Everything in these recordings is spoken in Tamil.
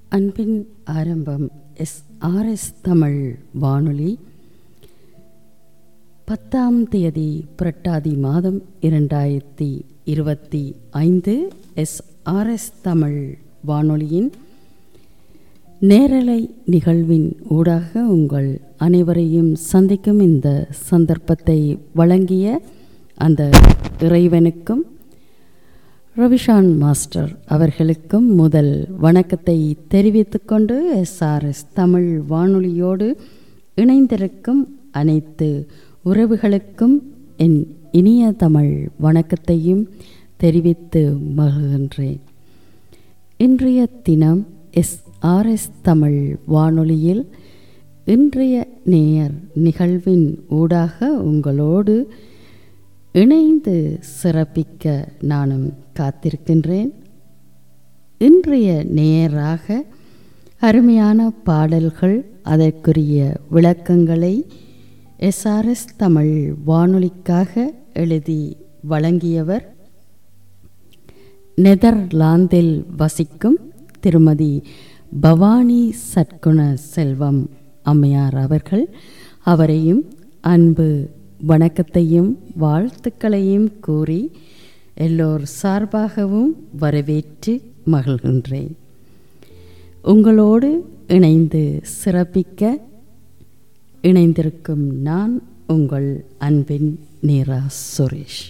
அன்பின் ஆரம்பம் எஸ் ஆர்எஸ் தமிழ் வானொலி பத்தாம் தேதி புரட்டாதி மாதம் இரண்டாயிரத்தி இருபத்தி ஐந்து எஸ் ஆர்எஸ் தமிழ் வானொலியின் நேரலை நிகழ்வின் ஊடாக உங்கள் அனைவரையும் சந்திக்கும் இந்த சந்தர்ப்பத்தை வழங்கிய அந்த இறைவனுக்கும் ரவிஷான் மாஸ்டர் அவர்களுக்கும் முதல் வணக்கத்தை தெரிவித்துக்கொண்டு எஸ்ஆர்எஸ் தமிழ் வானொலியோடு இணைந்திருக்கும் அனைத்து உறவுகளுக்கும் என் இனிய தமிழ் வணக்கத்தையும் தெரிவித்து மகிழ்கின்றேன் இன்றைய தினம் எஸ் ஆர்எஸ் தமிழ் வானொலியில் இன்றைய நேயர் நிகழ்வின் ஊடாக உங்களோடு இணைந்து சிறப்பிக்க நானும் காத்திருக்கின்றேன் இன்றைய நேராக அருமையான பாடல்கள் அதற்குரிய விளக்கங்களை எஸ்ஆர்எஸ் தமிழ் வானொலிக்காக எழுதி வழங்கியவர் நெதர்லாந்தில் வசிக்கும் திருமதி பவானி சட்குண செல்வம் அம்மையார் அவர்கள் அவரையும் அன்பு வணக்கத்தையும் வாழ்த்துக்களையும் கூறி எல்லோர் சார்பாகவும் வரவேற்று மகிழ்கின்றேன் உங்களோடு இணைந்து சிறப்பிக்க இணைந்திருக்கும் நான் உங்கள் அன்பின் நீரா சுரேஷ்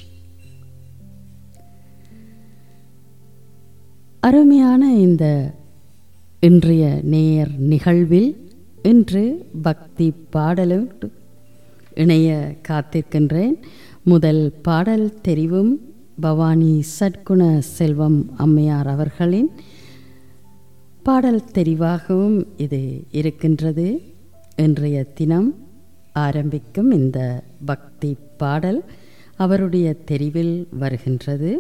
அருமையான இந்த இன்றைய நேயர் நிகழ்வில் இன்று பக்தி பாடலோடு இணைய காத்திருக்கின்றேன் முதல் பாடல் தெரிவும் பவானி சட்குண செல்வம் அம்மையார் அவர்களின் பாடல் தெரிவாகவும் இது இருக்கின்றது இன்றைய தினம் ஆரம்பிக்கும் இந்த பக்தி பாடல் அவருடைய தெரிவில் வருகின்றது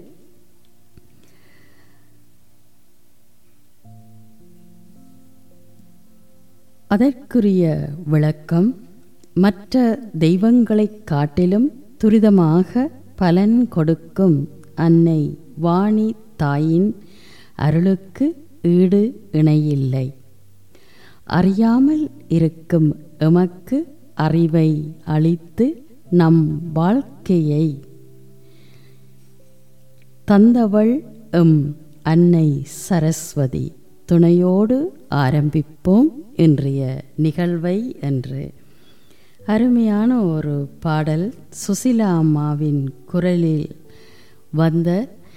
அதற்குரிய விளக்கம் மற்ற தெய்வங்களைக் காட்டிலும் துரிதமாக பலன் கொடுக்கும் அன்னை வாணி தாயின் அருளுக்கு ஈடு இணையில்லை அறியாமல் இருக்கும் எமக்கு அறிவை அளித்து நம் வாழ்க்கையை தந்தவள் எம் அன்னை சரஸ்வதி துணையோடு ஆரம்பிப்போம் இன்றைய நிகழ்வை என்று அருமையான ஒரு பாடல் சுசிலா அம்மாவின் குரலில் வந்த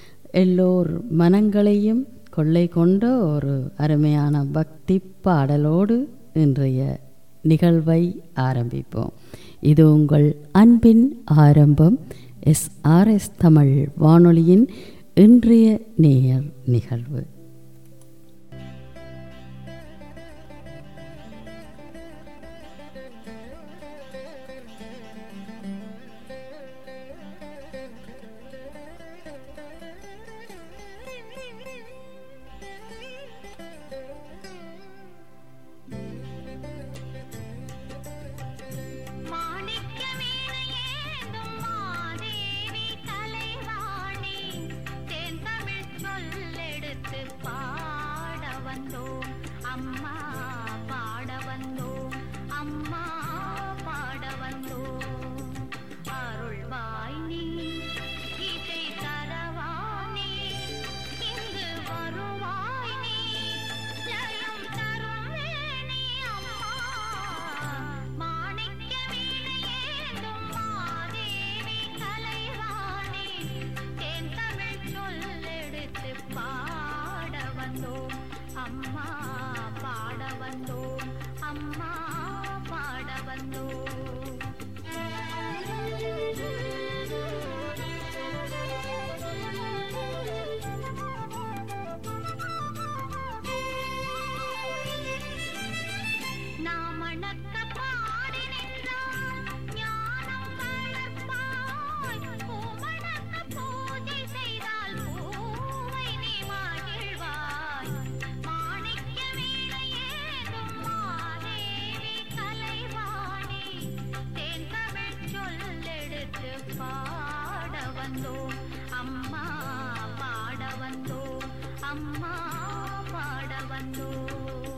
எல்லோர் மனங்களையும் கொள்ளை கொண்ட ஒரு அருமையான பக்தி பாடலோடு இன்றைய நிகழ்வை ஆரம்பிப்போம் இது உங்கள் அன்பின் ஆரம்பம் எஸ் ஆர்எஸ் தமிழ் வானொலியின் இன்றைய நேயர் நிகழ்வு அம்மா பாட வந்தோம் அம்மா பாட வந்தோம்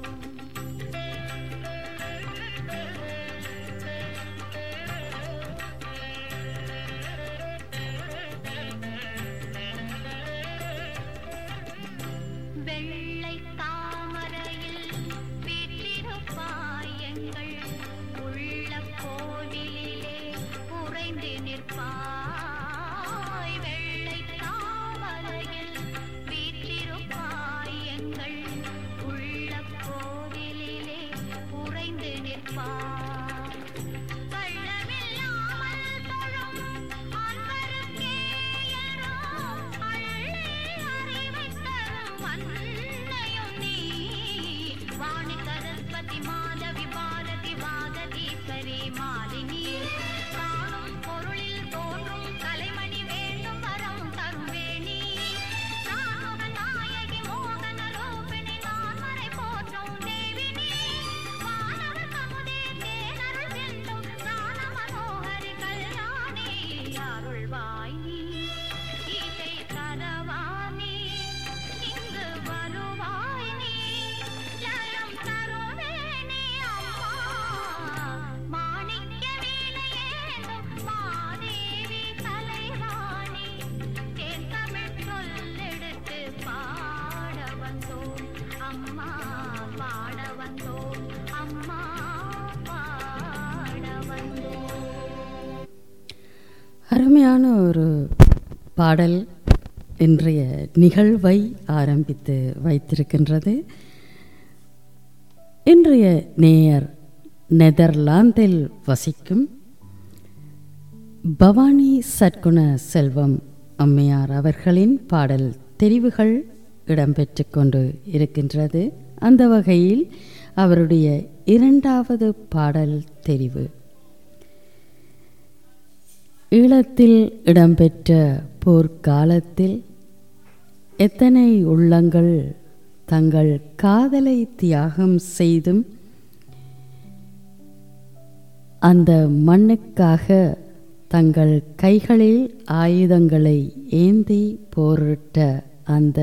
வெள்ளை தாமரையில் வீற்றிருப்பாய் எங்கள் உள்ள கோவிலிலே உறைந்து நிற்பாய் வெள்ளை தாமரையில் வீற்றிருப்பாய் எங்கள் உள்ள கோவிலிலே உறைந்து நிற்பாய் கள்ளமில்லாமல் தொழும் அன்பருக்கே எல்லோரும் அள்ளி அறிவைத் தரும் அன்னையும் நீ. வாணி சரஸ்வதி மாதவி பாரதி வாகதீஸ்வரி மாலினி காணும் பொருளில் தோன்றும் கலைமணி வேண்டும் வரம் தரும் வேணி நாம நாயகி மோகன ரூபிணி நான்மறை போற்றும் தேவினி வானர சமுதே தேனருள் செல்லும் ஞான மனோகரி கல்யாணி அருள்வாய் நீ இசை தரவாணி இங்கு வருவாய் நீ ஜலம் தருவேனே அம்மா மாணிக்க வீணையேந்தும் மாதேவி கலைவாணி தேன் தமிழ் சொல்லெடுத்து பாட வந்தோம் அம்மா பாட வந்தோம் அம்மா பாட வந்தோம் அருமையான ஒரு பாடல் இன்றைய நிகழ்வை ஆரம்பித்து வைத்திருக்கின்றது இன்றைய நேயர் நெதர்லாந்தில் வசிக்கும் பவானி சற்குண செல்வம் அம்மையார் அவர்களின் பாடல் தெரிவுகள் இடம்பெற்று கொண்டு இருக்கின்றது அந்த வகையில் அவருடைய இரண்டாவது பாடல் தெரிவு ஈழத்தில் இடம்பெற்ற போர்க்காலத்தில் எத்தனை உள்ளங்கள் தங்கள் காதலை தியாகம் செய்தும் அந்த மண்ணுக்காக தங்கள் கைகளில் ஆயுதங்களை ஏந்தி போரிட்ட அந்த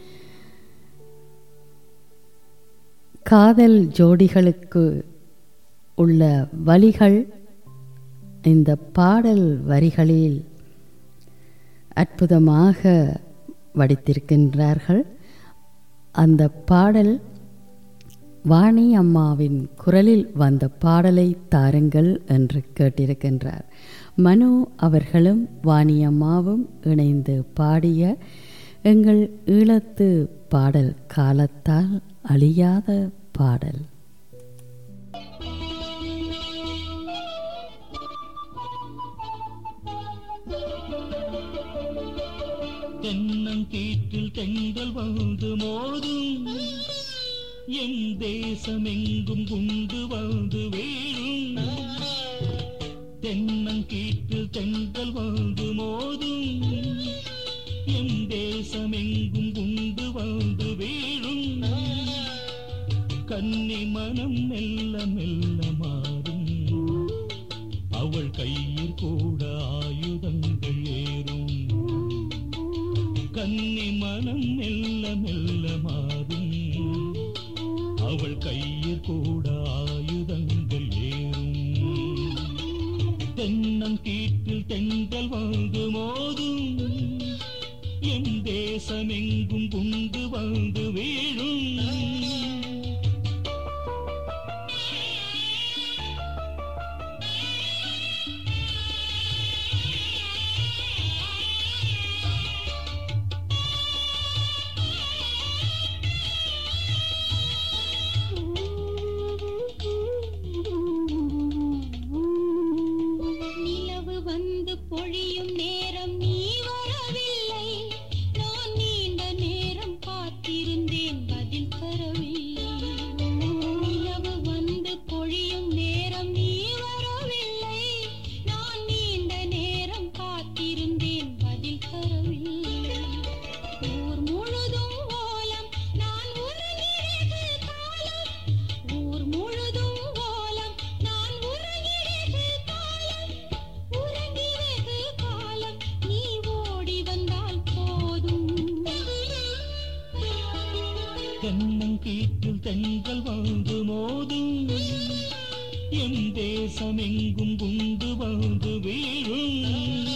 காதல் ஜோடிகளுக்கு உள்ள வழிகள் இந்த பாடல் வரிகளில் அற்புதமாக வடித்திருக்கின்றார்கள் அந்த பாடல் வாணி அம்மாவின் குரலில் வந்த பாடலை தாருங்கள் என்று கேட்டிருக்கின்றார் மனு அவர்களும் வாணி அம்மாவும் இணைந்து பாடிய எங்கள் ஈழத்து பாடல் காலத்தால் அழியாத பாடல் தென்னங்கீற்றில் தென்றல் வந்து மோதும் என் தேசமெங்கும் குண்டு வந்து வீழும் தென்னங்கீற்றில் தென்றல் வந்து மோதும் என் தேசமெங்கும் குண்டு வந்து வீழும் கன்னி மனம் மெல்ல மெல்ல மாறும் அவள் கையில் கூட ஆயுதங்கள் ஏறும் கன்னி மனம் மெல்ல மெல்ல மாறும் அவள் கையில் கூட ஆயுதங்கள் ஏறும் தென்னங்கீற்றில் தென்றல் வந்து மோதும் என் தேசமெங்கும் குண்டு வந்து வீழும் நிலவு வந்து பொழியும் நேரம் நீ வரவில்லை நான் நீண்ட நேரம் காத்திருந்தேன் பதில் தரவில்லை நிலவு வந்து பொழியும் நேரம் நீ வரவில்லை நான் நீண்ட நேரம் காத்திருந்தேன் பதில் தரவில்லை ஊர் முழுதும் ஓலம் நான் உறங்கியது காலம் ஊர் முழுதும் ஓலம் நான் உறங்கியது காலம் உறங்கியது தென்னங்கீற்றில் தென்றல் வந்து மோதும் என் தேசம் எங்கும் குண்டு வந்து வீழும்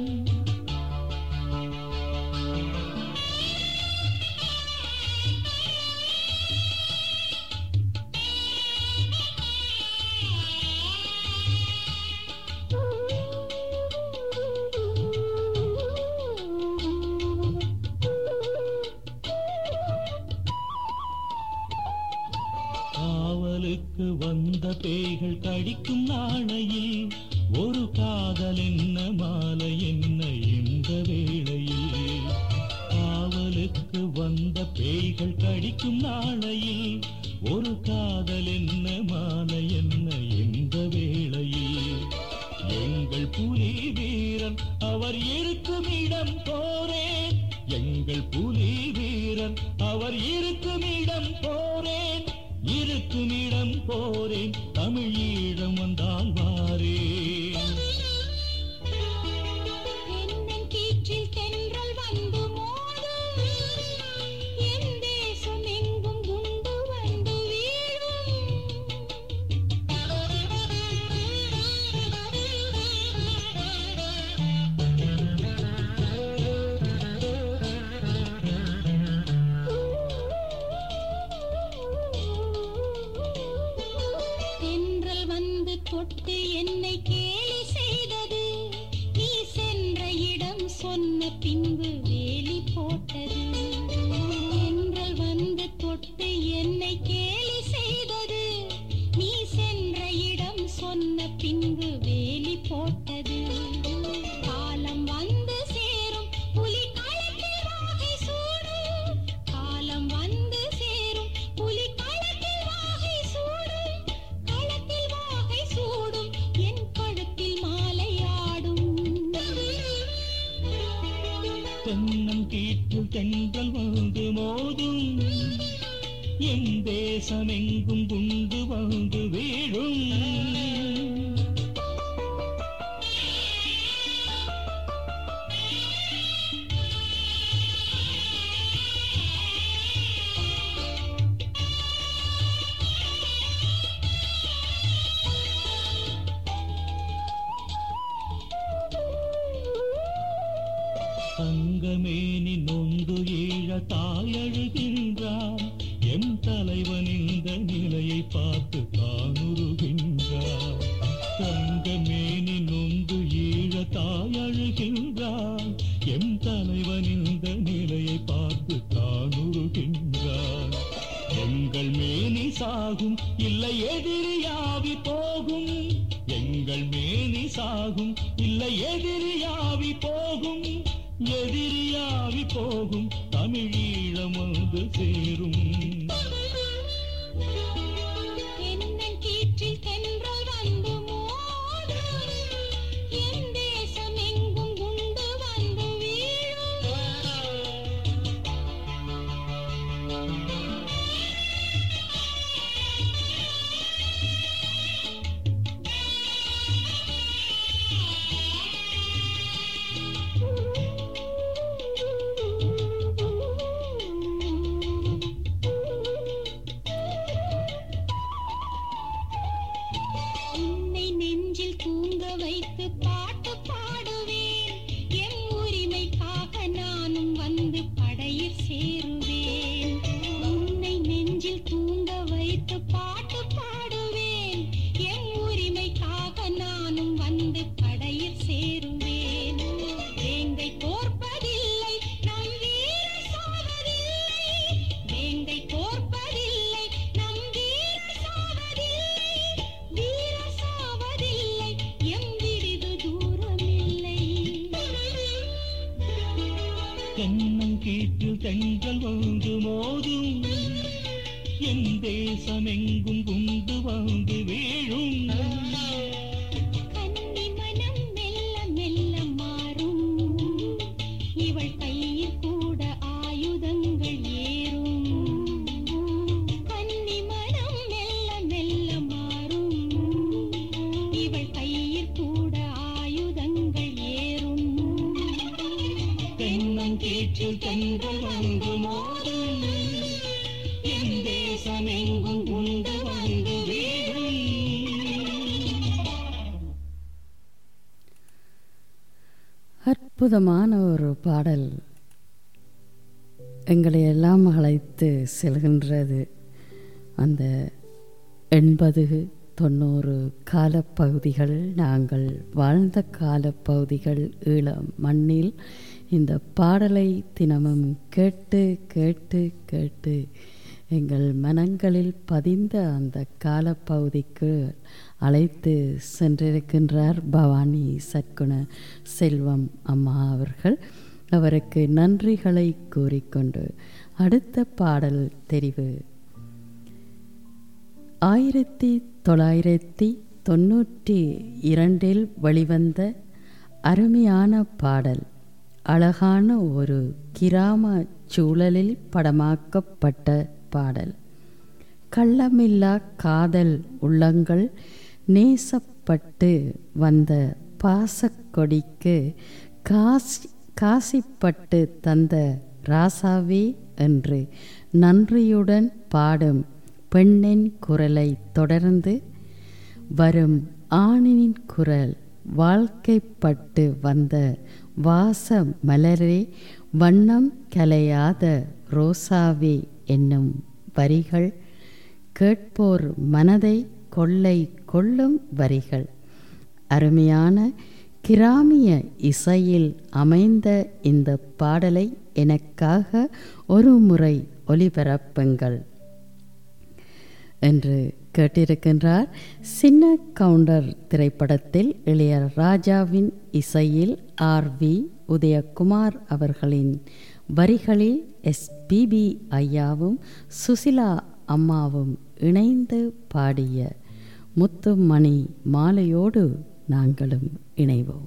காவலுக்கு வந்த பேய்கள் கடிக்கும் நாளையில் ஒரு காதல் என்ன மாலை என்ன இந்த வேளையில் காவலுக்கு வந்த பேய்கள் கடிக்கும் நாளையில் ஒரு காதல் என்ன மாலை என்ன இந்த வேளையில் எங்கள் புலி வீரன் அவர் இருக்கும் இடம் போரேன் எங்கள் புலி வீரன் அவர் இருக்கும் இடம் போரேன் இருக்கும் இடம் போரேன் தமிழ் ஈழம் வந்தால் வாரேன் தென்னங்கீற்றில் தென்றல் வந்து மோதும் என் தேசம் எங்கும் குண்டு வந்து தென்றல் வந்து தொட்டு என்னை கேலி செய்தது நீ சென்ற இடம் சொன்ன பின்பு வேலி போட்டது தென்றல் வந்து தொட்டு என்னை கேலி செய்தது நீ சென்ற இடம் சொன்ன பின்பு வேலி போட்டது காலம் வந்து சேரும் புலி களத்தில் வாகை சூடும் காலம் வந்து சேரும் புலி களத்தில் வாகை சூடும் களத்தில் வாகை சூடும் என் கழுத்தில் மாலையாடும் தென்னங்கீற்றில் தென்றல் வந்து மோதும் என் தேசம் எங்கும் குண்டு வந்து வீழும் தங்கமேனி நொந்து ஈழ தாயழுகின்றான் எம் தலைவன் இந்த நிலையை பார்த்து தானுருகின்றான் தங்கமேனி நொந்து ஈழ தாயழுகின்றான் எம் தலைவன் இந்த நிலையை பார்த்து தானுருகின்றான் எங்கள் மேனி சாகும் இல்லை எதிரியாவி போகும் எங்கள் மேனி சாகும் இல்லை எதிரியாவி போகும் எதிரியாவி போகும் தமிழீழம் வந்து சேரும் தென்னங்கீற்றில் தென்றல் வந்து மோதும் என் தேசம் எங்கும் குண்டு வந்து வீழும் உன்னை நெஞ்சில் தூங்க வைத்து பாட்டு பாடுவேன் என் உரிமைக்காக நானும் வந்து படையில் சேருவேன் உன்னை நெஞ்சில் தூங்க வைத்து பாட்டு பாடுவேன் என் உரிமைக்காக நானும் வந்து படையில் சேருவேன் வேங்கை தோற்பதில்லை நம் வீர சாவதில்லை வேங்கை தோற்பதில்லை நம் வீர சாவதில்லை வீர சாவதில்லை எம் விடிது தூரமில்லை தென்னங்கீற்றில் தென்றல் வந்து மோதும் என் தேசம் எங்கும் குண்டு வந்து வீழும் கன்னி மனம் மெல்ல மெல்ல மாறும் இவள் கையில் கூட ஆயுதங்கள் ஏறும் கன்னி மனம் மெல்ல மெல்ல மாறும் இவள் கையில் கூட ஆயுதங்கள் ஏறும் தென்னங்கீற்றில் தென்றல் வந்து மோதும் அற்புதமான ஒரு பாடல் எங்களை எல்லாம் அழைத்து செல்கின்றது அந்த எண்பது தொண்ணூறு காலப்பகுதிகள் நாங்கள் வாழ்ந்த காலப்பகுதிகள் ஈழ மண்ணில் இந்த பாடலை தினமும் கேட்டு கேட்டு கேட்டு எங்கள் மனங்களில் பதிந்த அந்த காலப்பகுதிக்கு அழைத்து சென்றிருக்கின்றார் பவானி சற்குண செல்வம் அம்மா அவர்கள் அவருக்கு நன்றிகளை கூறிக்கொண்டு அடுத்த பாடல் தெரிவு ஆயிரத்தி தொள்ளாயிரத்தி தொண்ணூற்றி இரண்டில் வெளிவந்த அருமையான பாடல் அழகான ஒரு கிராம சூழலில் படமாக்கப்பட்ட பாடல் கள்ளமில்லா காதல் உள்ளங்கள் நேசப்பட்டு வந்த பாசக்கொடிக்கு காசி காசிப்பட்டு தந்த ராசாவே என்று நன்றியுடன் பாடும் பெண்ணின் குரலை தொடர்ந்து வரும் ஆணின் குரல் வாழ்க்கைப்பட்டு வந்த வாச மலரே வண்ணம் கலையாத ரோசாவே என்னும் வரிகள் கேட்போர் மனதை கொள்ளை கொள்ளும் வரிகள் அருமையான கிராமிய இசையில் அமைந்த இந்த பாடலை எனக்காக ஒரு முறை ஒலிபரப்புங்கள் என்று கேட்டிருக்கின்றார் சின்ன கவுண்டர் திரைப்படத்தில் இளையராஜாவின் இசையில் ஆர் வி உதயகுமார் அவர்களின் வரிகளில் எஸ்பிபி ஐயாவும் சுசிலா அம்மாவும் இணைந்து பாடிய முத்துமணி மாலையோடு நாங்களும் இணைவோம்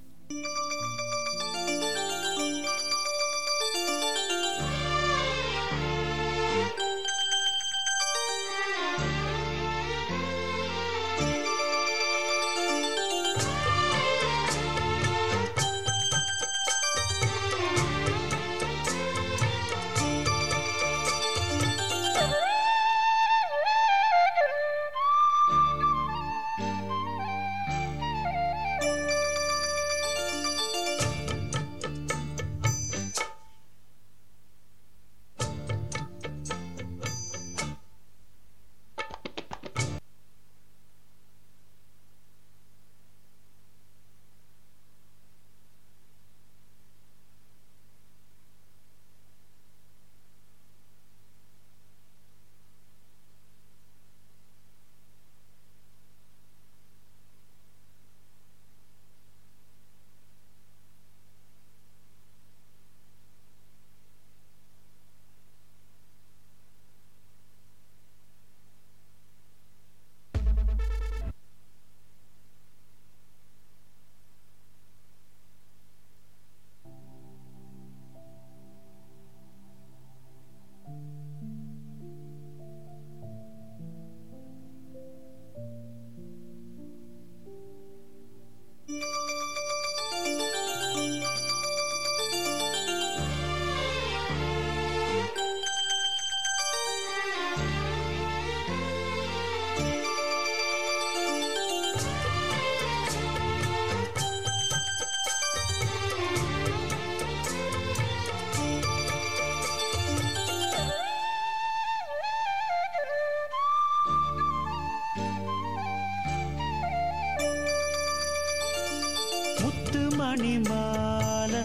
முத்து மணி மாலை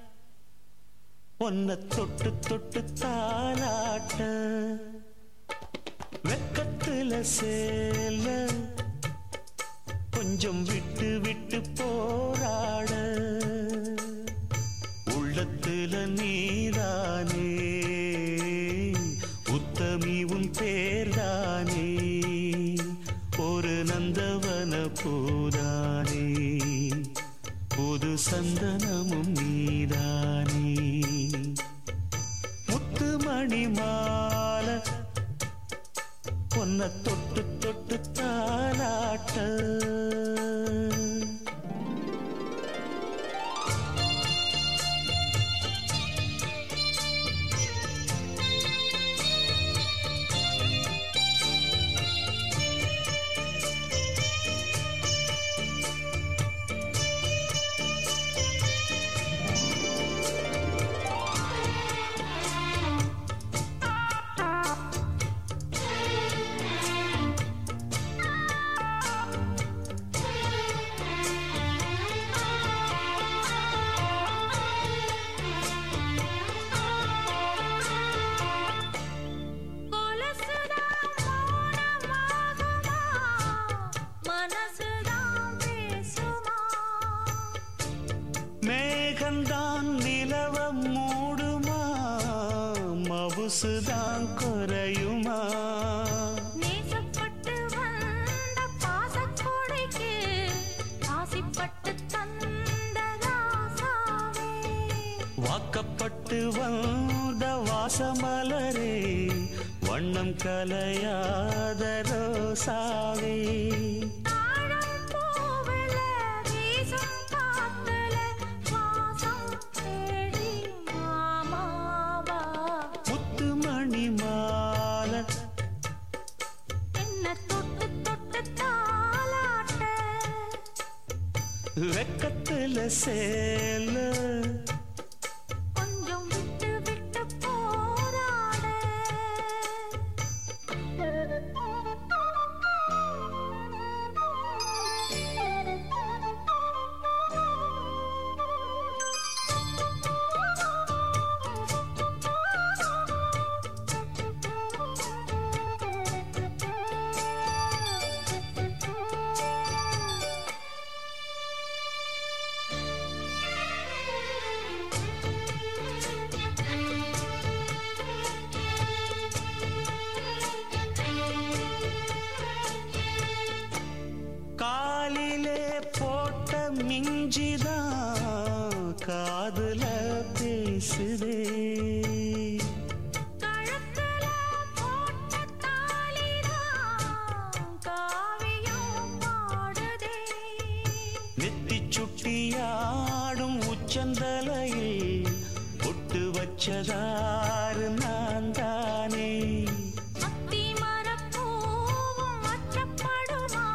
ஒன்ன தொட்டு தொட்டு தாலாட்ட வெக்கத்துல சேல கொஞ்சம் விட்டு விட்டு போராட உள்ளத்துல நீதானே உத்தமி உன் பேர்தானே ஒரு நந்தவன பூதானே புது சந்தனமும் நீதானே முத்து மணி மாலை பொன்ன தொட்டு தொட்டு தாலாட்ட மேகந்தான் நிலவ மூடுமா மவுசுதான் குறையுமா நேசப்பட்டு வந்த பாசக்கொடைக்கு ஆசிப்பட்டு தந்த ராசாவே வாக்கப்பட்டு வந்த வாசமலரே வண்ணம் கலையாத ரோசாவே தாழம் பூவுல வீசும் காத்துல வாசம் தேடி மாமாவா முத்துமணி மாலை என்ன தொட்டு தொட்டு தாலாட்ட வெக்கத்துல சேல கொஞ்சம் விட்டு விட்டு போராட காலிலே போட்ட மிஞ்சிதான் காதுல பேசுதே கழுத்துல போட்ட தாலிதான் காவியம் பாடுதே நெத்தி சுட்டியாடும் உச்சந்தலையில் ஒட்டு வச்சதாறு நான் தானே அத்தி மரப்பூவும் அச்சப்படுமா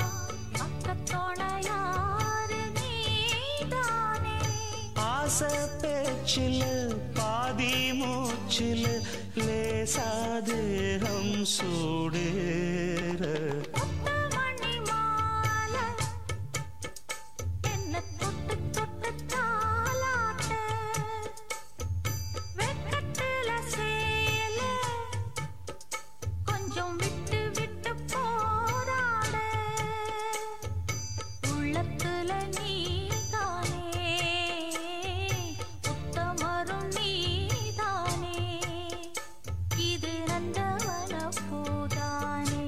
அக்கத்தோணையாறு நீதானே ஆசை பேச்சில் பாதி மூச்சில் லேசாதேகம் சூடேற முத்துமணி மாலை என்ன தொட்டு தொட்டு தாலாட்ட வெக்கத்துல சேல கொஞ்சம் விட்டு விட்டு போராட உள்ளத்துல நீதானே உத்தமரும் நீதானே இது நந்தவன பூதானே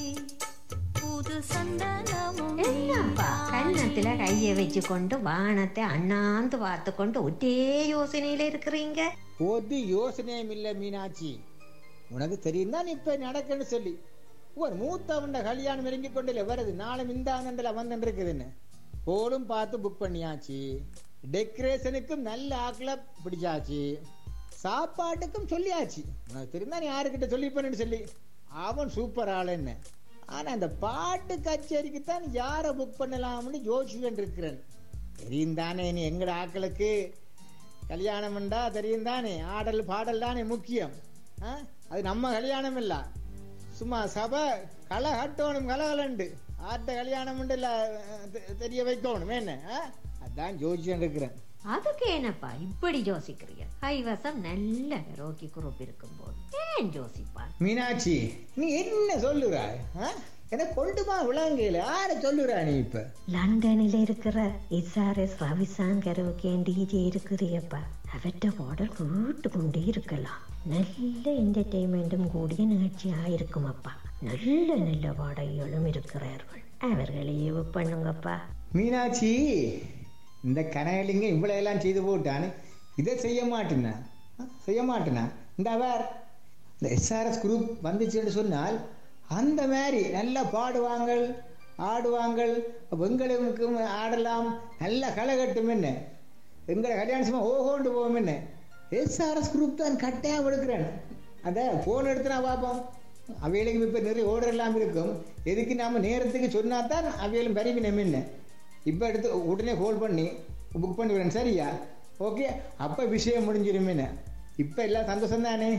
புது சந்தனமும் என்னப்பா கன்னத்துல கைய வச்சு கொண்டு வானத்தை அண்ணாந்து பார்த்து கொண்டு ஒரே யோசனையில இருக்கிறீங்க ஒரு யோசனையும் இல்ல மீனாட்சி உனக்கு தெரியும் தான் இப்ப நடக்குன்னு சொல்லி ஒரு மூத்தவண்ட கல்யாணம் இறங்கி கொண்டு வருது நாளை மிந்தானண்டில் வந்துட்டு இருக்குதுன்னு போலும் பார்த்து புக் பண்ணியாச்சு டெக்கரேஷனுக்கும் நல்ல ஆக்களை பிடிச்சாச்சு சாப்பாட்டுக்கும் சொல்லியாச்சு உனக்கு தெரியும் தான் யாருக்கிட்ட சொல்லிப்பேன்னு சொல்லி அவன் சூப்பர் ஆளுன்னு ஆனா அந்த பாட்டு கச்சேரிக்கு தான் யாரை புக் பண்ணலாம்னு யோசிச்சுட்டு இருக்கிறேன் தெரியும் தானே நீ எங்கட ஆக்களுக்கு கல்யாணம்ண்டா தெரியும் தானே ஆடல் பாடல் தானே முக்கியம் ஆ? அது நம்ம கல்யாணம் இல்ல சும்மா சபை களை கட்டணும் கலகலண்டு ஆட்ட கல்யாணம் இல்ல தெரிய வைக்கணும் என்ன ஆ? அதான் ஜோசியம் இருக்கிறேன் அதுக்கு என்னப்பா இப்படி யோசிக்கிறீங்க கைவசம் நல்ல ரோக்கி குரூப் இருக்கும்போது ஏன் யோசிப்பான் மீனாட்சி நீ என்ன சொல்லுறாய் ஆ? எனக்கு கொண்டுமா விளங்கையில யார சொல்லுறா நீ இப்ப லண்டனில் இருக்கிற எஸ்ஆர்எஸ் ரவிசாங்கர் டிஜே இருக்கிறியப்பா அவற்ற பாடல் கேட்டு கொண்டே இருக்கலாம் நல்ல என்டர்டெயின்மெண்ட்டும் கூடிய நிகழ்ச்சியா இருக்குமப்பா நல்ல நல்ல பாடகிகளும் இருக்கிறார்கள் அவர்களையே பண்ணுங்கப்பா மீனாட்சி இந்த கனகலிங்க இவ்வளவு எல்லாம் செய்து போட்டான்னு இதை செய்ய மாட்டேனா ஆ? செய்ய மாட்டேனா இந்த அவர் இந்த எஸ்ஆர்எஸ் குரூப் வந்துச்சுன்னு சொன்னால் அந்த மாதிரி நல்லா பாடுவாங்கள் ஆடுவாங்கள் வெங்களுக்கும் ஆடலாம் நல்லா களை கட்டும் என்ன எங்களை கல்யாணம் சும்மா ஓஹோண்டு போவோம் என்ன எஸ்ஆர்எஸ் குரூப் தான் கட்டாயம் எடுக்கிறேன் அந்த ஃபோன் எடுத்து நான் பார்ப்போம் அவைகளுக்கு இப்போ நிறைய ஓர்டர் எல்லாம் இருக்கும் எதுக்கு நாம நேரத்துக்கு சொன்னா தான் அவைகளும் பரவி நம்ம என்ன இப்போ எடுத்து உடனே கால் பண்ணி புக் பண்ணி விடுறேன் சரியா ஓகே அப்போ விஷயம் முடிஞ்சிருமேன்னு இப்போ எல்லாம் சந்தோஷம் தானே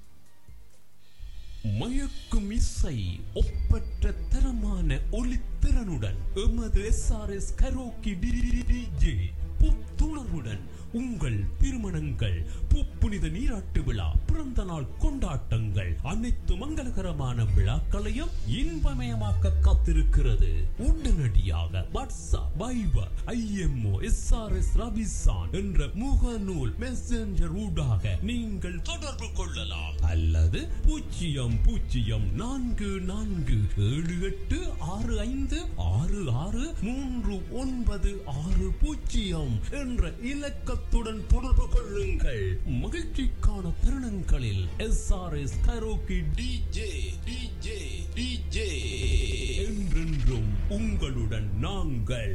மயக்கும் இசை ஒப்பற்ற தரமான ஒளித்திறனுடன் எமது எஸ்ஆர்எஸ் கரோக்கி டிஜே புத்துணர்வுடன் உங்கள் திருமணங்கள் புப்புனித நீராட்டு விழா பிறந்த நாள் கொண்டாட்டங்கள் அனைத்து மங்களகரமான விழாக்களையும் இன்பமயமாக்க காத்திருக்கிறது உடனடியாக வாட்ஸ்அப் வைபர் ஐஎம்ஓ எஸ்ஆர்எஸ் ரபிசான் என்ற முகநூல் மெசஞ்சர் ஊடாக நீங்கள் தொடர்பு கொள்ளலாம் அல்லது பூஜ்ஜியம் பூஜ்ஜியம் நான்கு நான்கு ஏழு எட்டு ஆறு ஐந்து ஆறு ஆறு மூன்று ஒன்பது ஆறு பூஜ்ஜியம் என்ற இலக்கத்துடன் தொடர்பு கொள்ளுங்கள் மகிழ்ச்சிக்கான தருணங்களில் S R S karaoke DJ DJ DJ என்றென்றும் உங்களுடன் நாங்கள்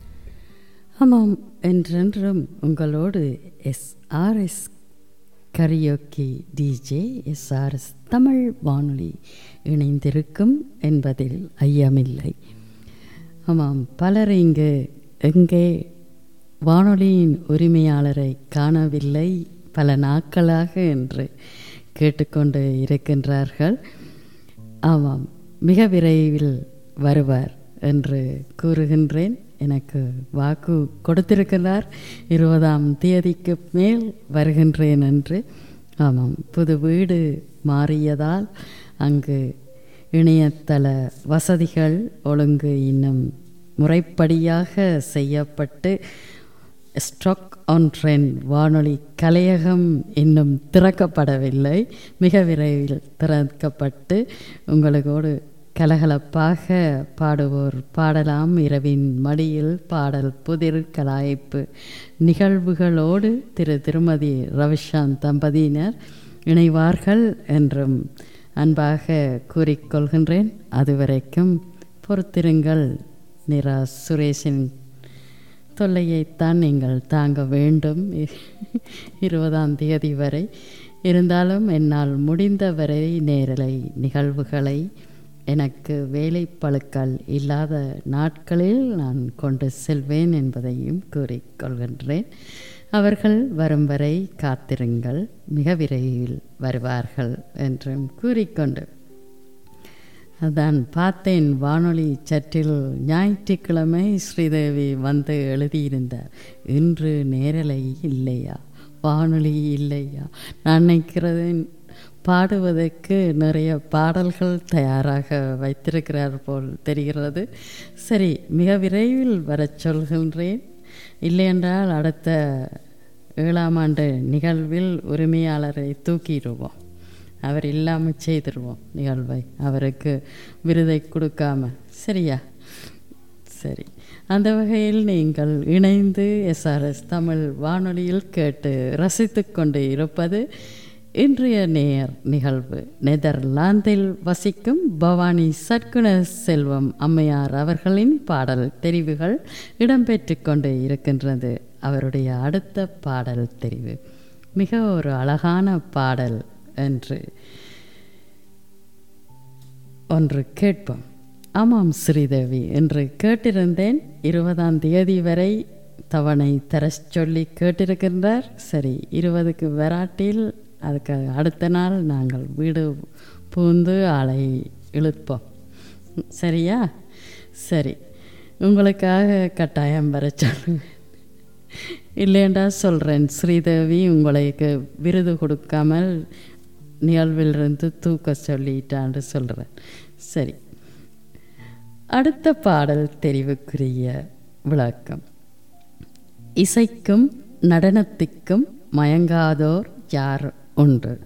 ஆமாம் என்றென்றும் உங்களோடு SRS karaoke DJ SRS Tamil வானொலி இணைந்திருக்கும் என்பதில் ஐயமில்லை ஆமாம் பலர் இங்கு எங்கே வானொலியின் உரிமையாளரை காணவில்லை பல நாட்களாக என்று கேட்டுக்கொண்டு இருக்கின்றார்கள் ஆமாம் மிக விரைவில் வருவார் என்று கூறுகின்றேன் எனக்கு வாக்கு கொடுத்திருக்கிறார் இருபதாம் தேதிக்கு மேல் வருகின்றேன் என்று ஆமாம் புது வீடு மாறியதால் அங்கு இணையதள வசதிகள் ஒழுங்கு இன்னும் முறைப்படியாக செய்யப்பட்டு ஸ்டாக் ஆன் ட்ரெண்ட் வானொலி கலையகம் இன்னும் திறக்கப்படவில்லை மிக விரைவில் திறக்கப்பட்டு உங்களோடு கலகலப்பாக பாடுவோர் பாடலாம் இரவின் மடியில் பாடல் புதிர் கலாய்ப்பு நிகழ்வுகளோடு திரு திருமதி ரவிஷாந்த் தம்பதியினர் இணைவார்கள் என்றும் அன்பாக கூறிக்கொள்கின்றேன் அதுவரைக்கும் பொறுத்திருங்கள் நிரா சுரேஷின் தொல்லையைத்தான் நீங்கள் தாங்க வேண்டும் இருபதாம் தேதி வரை இருந்தாலும் என்னால் முடிந்தவரை நேரலை நிகழ்வுகளை எனக்கு வேலை பழுக்கள் இல்லாத நாட்களில் நான் கொண்டு செல்வேன் என்பதையும் கூறிக்கொள்கின்றேன் அவர்கள் வரும் வரை காத்திருங்கள் மிக விரைவில் வருவார்கள் என்றும் கூறிக்கொண்டு அதான் பார்த்தேன் வானொலி சற்றில் ஞாயிற்றுக்கிழமை ஸ்ரீதேவி வந்து எழுதியிருந்தார் இன்று நேரலை இல்லையா வானொலி இல்லையா நான் நினைக்கிறது பாடுவதற்கு நிறைய பாடல்கள் தயாராக வைத்திருக்கிறார் போல் தெரிகிறது சரி மிக விரைவில் வரச் சொல்கின்றேன் இல்லையென்றால் அடுத்த ஏழாம் ஆண்டு நிகழ்வில் உரிமையாளரை தூக்கிடுவோம் அவர் இல்லாமல் செய்திருவோம் நிகழ்வை அவருக்கு விருதை கொடுக்காம சரியா சரி அந்த வகையில் நீங்கள் இணைந்து எஸ்ஆர்எஸ் தமிழ் வானொலியில் கேட்டு ரசித்து கொண்டு இருப்பது இன்றைய நேர் நிகழ்வு நெதர்லாந்தில் வசிக்கும் பவானி சற்குண செல்வம் அம்மையார் அவர்களின் பாடல் தெரிவுகள் இடம்பெற்று கொண்டு இருக்கின்றது அவருடைய அடுத்த பாடல் தெரிவு மிக ஒரு அழகான பாடல் என்று ஒன்று கேட்போம் ஆமாம் ஸ்ரீதேவி என்று கேட்டிருந்தேன் இருபதாம் தேதி வரை தவணை தர சொல்லி கேட்டிருக்கின்றார் சரி இருபதுக்கு வராட்டில் அதுக்கு அடுத்த நாள் நாங்கள் வீடு பூந்து ஆளை இழுப்போம் சரியா சரி உங்களுக்காக கட்டாயம் வர சொல்லுவேன் இல்லைண்டா சொல்கிறேன் ஸ்ரீதேவி உங்களுக்கு விருது கொடுக்காமல் நிகழ்விலிருந்து தூக்க சொல்லிட்டான்னு சொல்கிறேன் சரி அடுத்த பாடல் தெரிவுக்குரிய விளக்கம் இசைக்கும் நடனத்துக்கும் மயங்காதோர் யார் உண்டு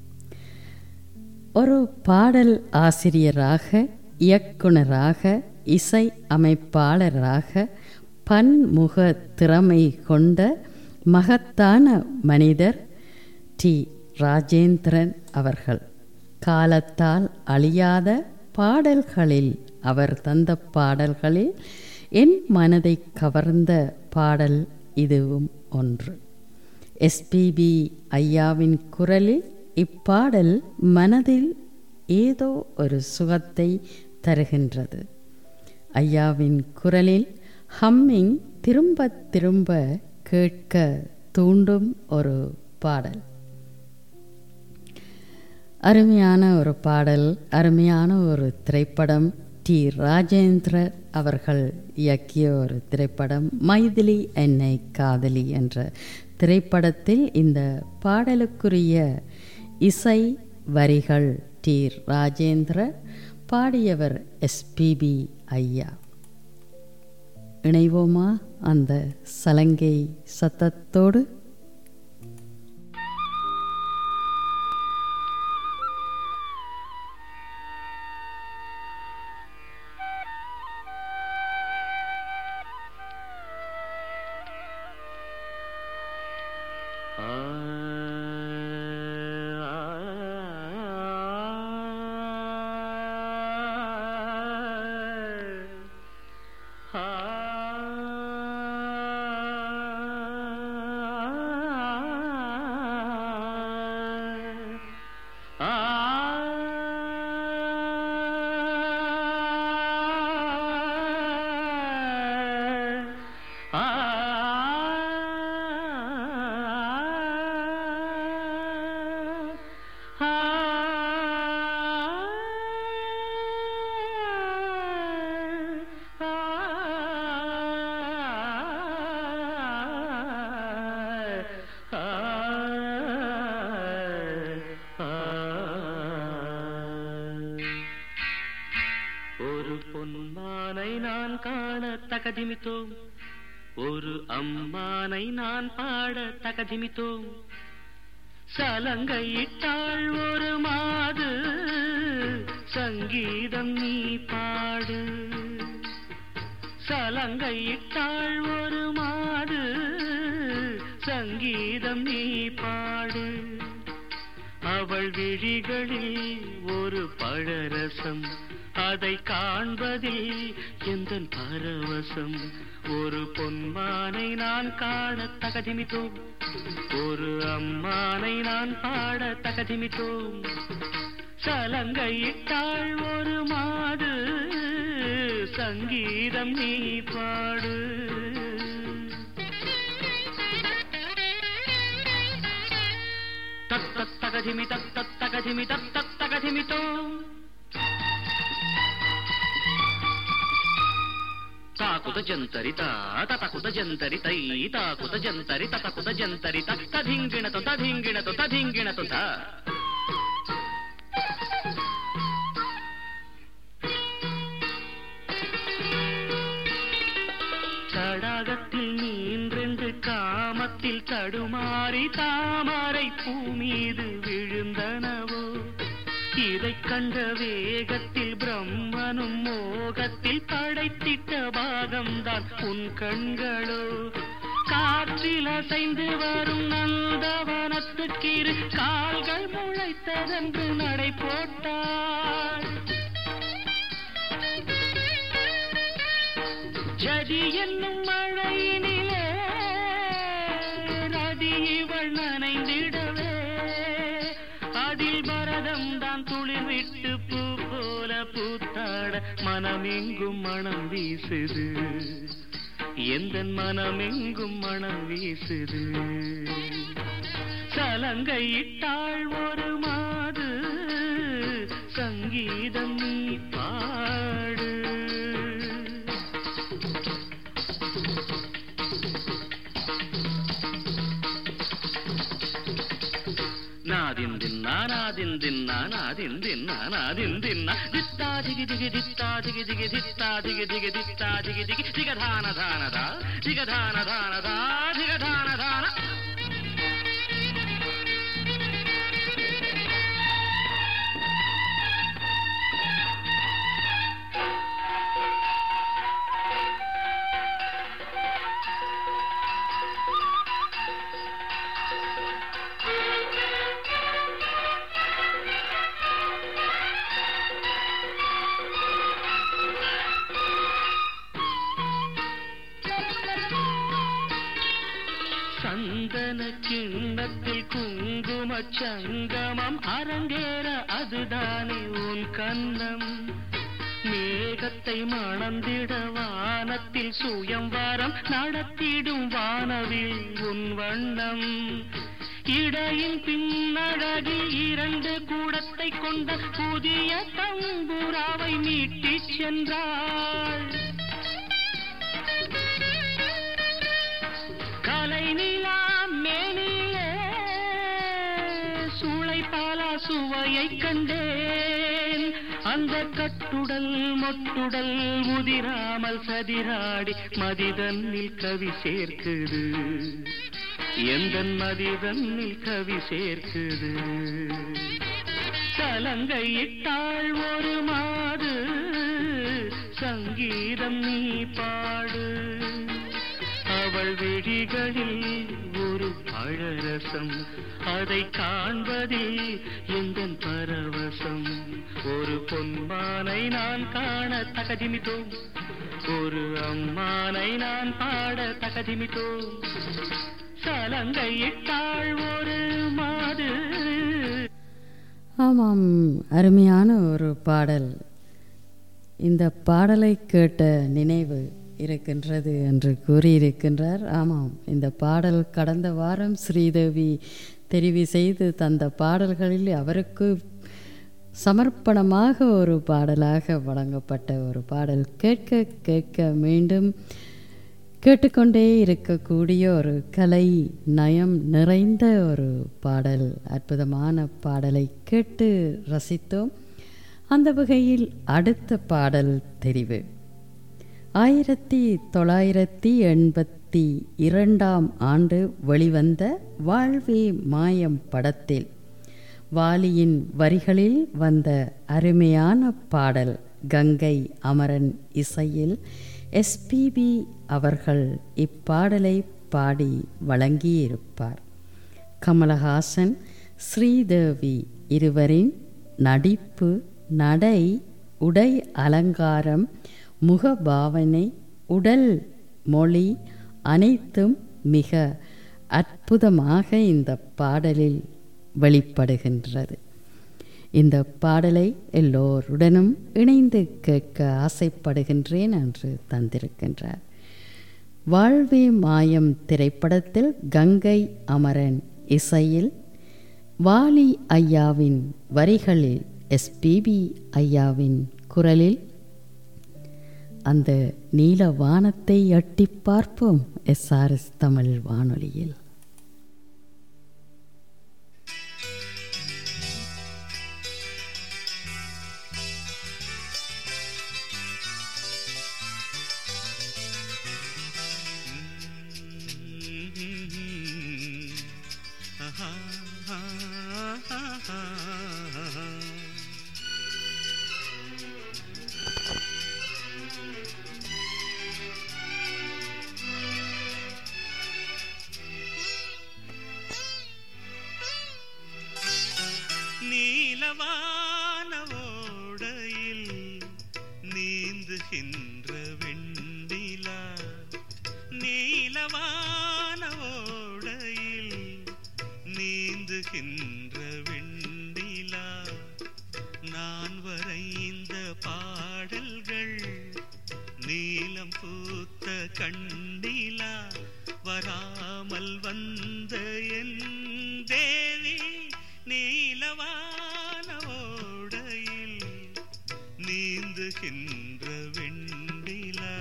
ஒரு பாடல் ஆசிரியராக இயக்குனராக இசை அமைப்பாளராக பன்முக திறமை கொண்ட மகத்தான மனிதர் டி ராஜேந்திரன் அவர்கள் காலத்தால் அழியாத பாடல்களில் அவர் தந்த பாடல்களில் என் மனதை கவர்ந்த பாடல் இதுவும் ஒன்று எஸ்பிபி ஐயாவின் குரலில் இப்பாடல் மனதில் ஏதோ ஒரு சுகத்தை தருகின்றது ஐயாவின் குரலில் ஹம்மிங் திரும்ப திரும்ப கேட்க தூண்டும் ஒரு பாடல் அருமையான ஒரு பாடல் அருமையான ஒரு திரைப்படம் டி ராஜேந்திர அவர்கள் இயக்கிய ஒரு திரைப்படம் மைதிலி என்னை காதலி என்ற திரைப்படத்தில் இந்த பாடலுக்குரிய இசை வரிகள் டி ராஜேந்திர பாடியவர் எஸ்பிபி ஐயா இணைவோமா அந்த சலங்கை சத்தத்தோடு ஒரு பொன்மானை நான் காண தகதிமித்தோம் ஒரு அம்மானை நான் பாட தகதிமித்தோம் சலங்கையிட்டாள் ஒரு மாது சங்கீதம் நீ பாடு சலங்கையிட்டாள் ஒரு மாது சங்கீதம் நீ பாடு அவள் விழிகளில் ஒரு பழரசம் அதை காண்பதில் எந்த பரவசம் ஒரு பொன்மானை நான் காண தகதிமித்தோம் ஒரு அம்மானை நான் பாட தகதிமித்தோம் சலங்கையிட்டாள் ஒரு மாது சங்கீதம் நீ பாடு தத்தத்தகதிமி தத்தத்தகதிமி தத்தத்தகதிமித்தோ తాకుత జంతరిత తతకుత జంతరితై తాకుత జంతరి తతకుత జంతరిత తధింగిణతో తధింగిణతో తధింగిణతో త தடாகத்தில் நீன்றென்று காமத்தில் தடுமாறி தாமரை பூ மீது விழுந்தனவோ இதைக் கண்ட வேகத்தில் பிரம்மனும் மோகத்தில் படைத்திட்ட பாகம்தான் உன் கண்களோ காற்றில் அசைந்து வரும் நந்தவனத்துக்கிரு கால்கள் முளைத்ததென்று நடை போட்டாள் ஜதி என்னும் மழையினிலே நதி இவள் நனைந்திடவே அதில் பரதம் தான் துளிர் விட்டு பூ போல பூத்தாட மனமெங்கும் மனம் வீசுது எந்த மனமெங்கும் மனம் வீசுது சலங்கையிட்டாள் ஒரு மாது சங்கீதம் நீ பாடு నాదిందిన్నా నాదిందిన్నా నాదిందిన్నా నాదిందిన్నా దిత్తా దిగి దిగి దిత్తా దిగి దిగి దిత్తా దిగి దిగి దిత్తా దిగి దిగి దిగధాన ధానదా దిగధాన ధానదా దిగధాన ధాన சந்தன கிண்ணத்தில் குங்கும சங்கமம் அரங்கேற அதுதானே உன் கண்ணம் மேகத்தை மணந்திட வானத்தில் சுயம்வரம் நடத்திடும் வானவில் உன் வண்ணம் இடையின் பின்னழகில் இரண்டு கூடத்தை கொண்ட புதிய தம்புராவை மீட்டிச் சென்றாள் மாலை நிலா மேனிலே சூளை பாலா சுவையை கண்டேன் அந்த கட்டுடல் மொட்டுடல் முதிராமல் சதிராடி மதிதன்னில் கவி சேர்க்குது எந்த மதிதன்னில் கவி சேர்க்குது சலங்கை இட்டாள் ஒரு மாது சங்கீதம் நீ பாடு அவள் விழிகளில் ஒரு பழரசம் அதை காண்பதில் எந்த பரவசம் ஒரு பொன்மானை நான் காண தகதிமித்தோம் ஒரு அம்மானை நான் பாட தகதிமித்தோம் சலங்கை இட்டாள் ஒரு மாது ஆமாம் அருமையான ஒரு பாடல் இந்த பாடலை கேட்ட நினைவு இருக்கின்றது என்று கூறியிருக்கின்றார் ஆமாம் இந்த பாடல் கடந்த வாரம் ஸ்ரீதேவி தெரிவு செய்து தந்த பாடல்களில் அவருக்கு சமர்ப்பணமாக ஒரு பாடலாக வழங்கப்பட்ட ஒரு பாடல் கேட்க கேட்க மீண்டும் கேட்டுக்கொண்டே இருக்கக்கூடிய ஒரு கலை நயம் நிறைந்த ஒரு பாடல் அற்புதமான பாடலை கேட்டு ரசித்தோம் அந்த வகையில் அடுத்த பாடல் தெரிவு ஆயிரத்தி தொள்ளாயிரத்தி எண்பத்தி இரண்டாம் ஆண்டு வெளிவந்த வாழ்வே மாயம் படத்தில் வாலியின் வரிகளில் வந்த அருமையான பாடல் கங்கை அமரன் இசையில் எஸ்பிபி அவர்கள் இப்பாடலை பாடி வழங்கியிருப்பார் கமலஹாசன் ஸ்ரீதேவி இருவரின் நடிப்பு நடை உடை அலங்காரம் முகபாவனை உடல் மொழி அனைத்தும் மிக அற்புதமாக இந்த பாடலில் வெளிப்படுகின்றது இந்த பாடலை எல்லோருடனும் இணைந்து கேட்க ஆசைப்படுகின்றேன் என்று தந்திருக்கின்றார் வாழ்வே மாயம் திரைப்படத்தில் கங்கை அமரன் இசையில் வாலி ஐயாவின் வரிகளில் எஸ்பிபி ஐயாவின் குரலில் அந்த நீல வானத்தை எட்டி பார்ப்போம் எஸ்ஆர்எஸ் தமிழ் வானொலியில் நீலவான ஓடையில் நீந்துகின்ற வெண்டிலா நீலவான ஓடையில் நீந்துகின்ற வெண்டிலா நான் வரைந்த பாடல்கள் நீலம் பூத்த கண்டிலா வராமல் வந்த என் தேவி நீலவான ஓடையில் நீந்துகின்ற வெண்டிலா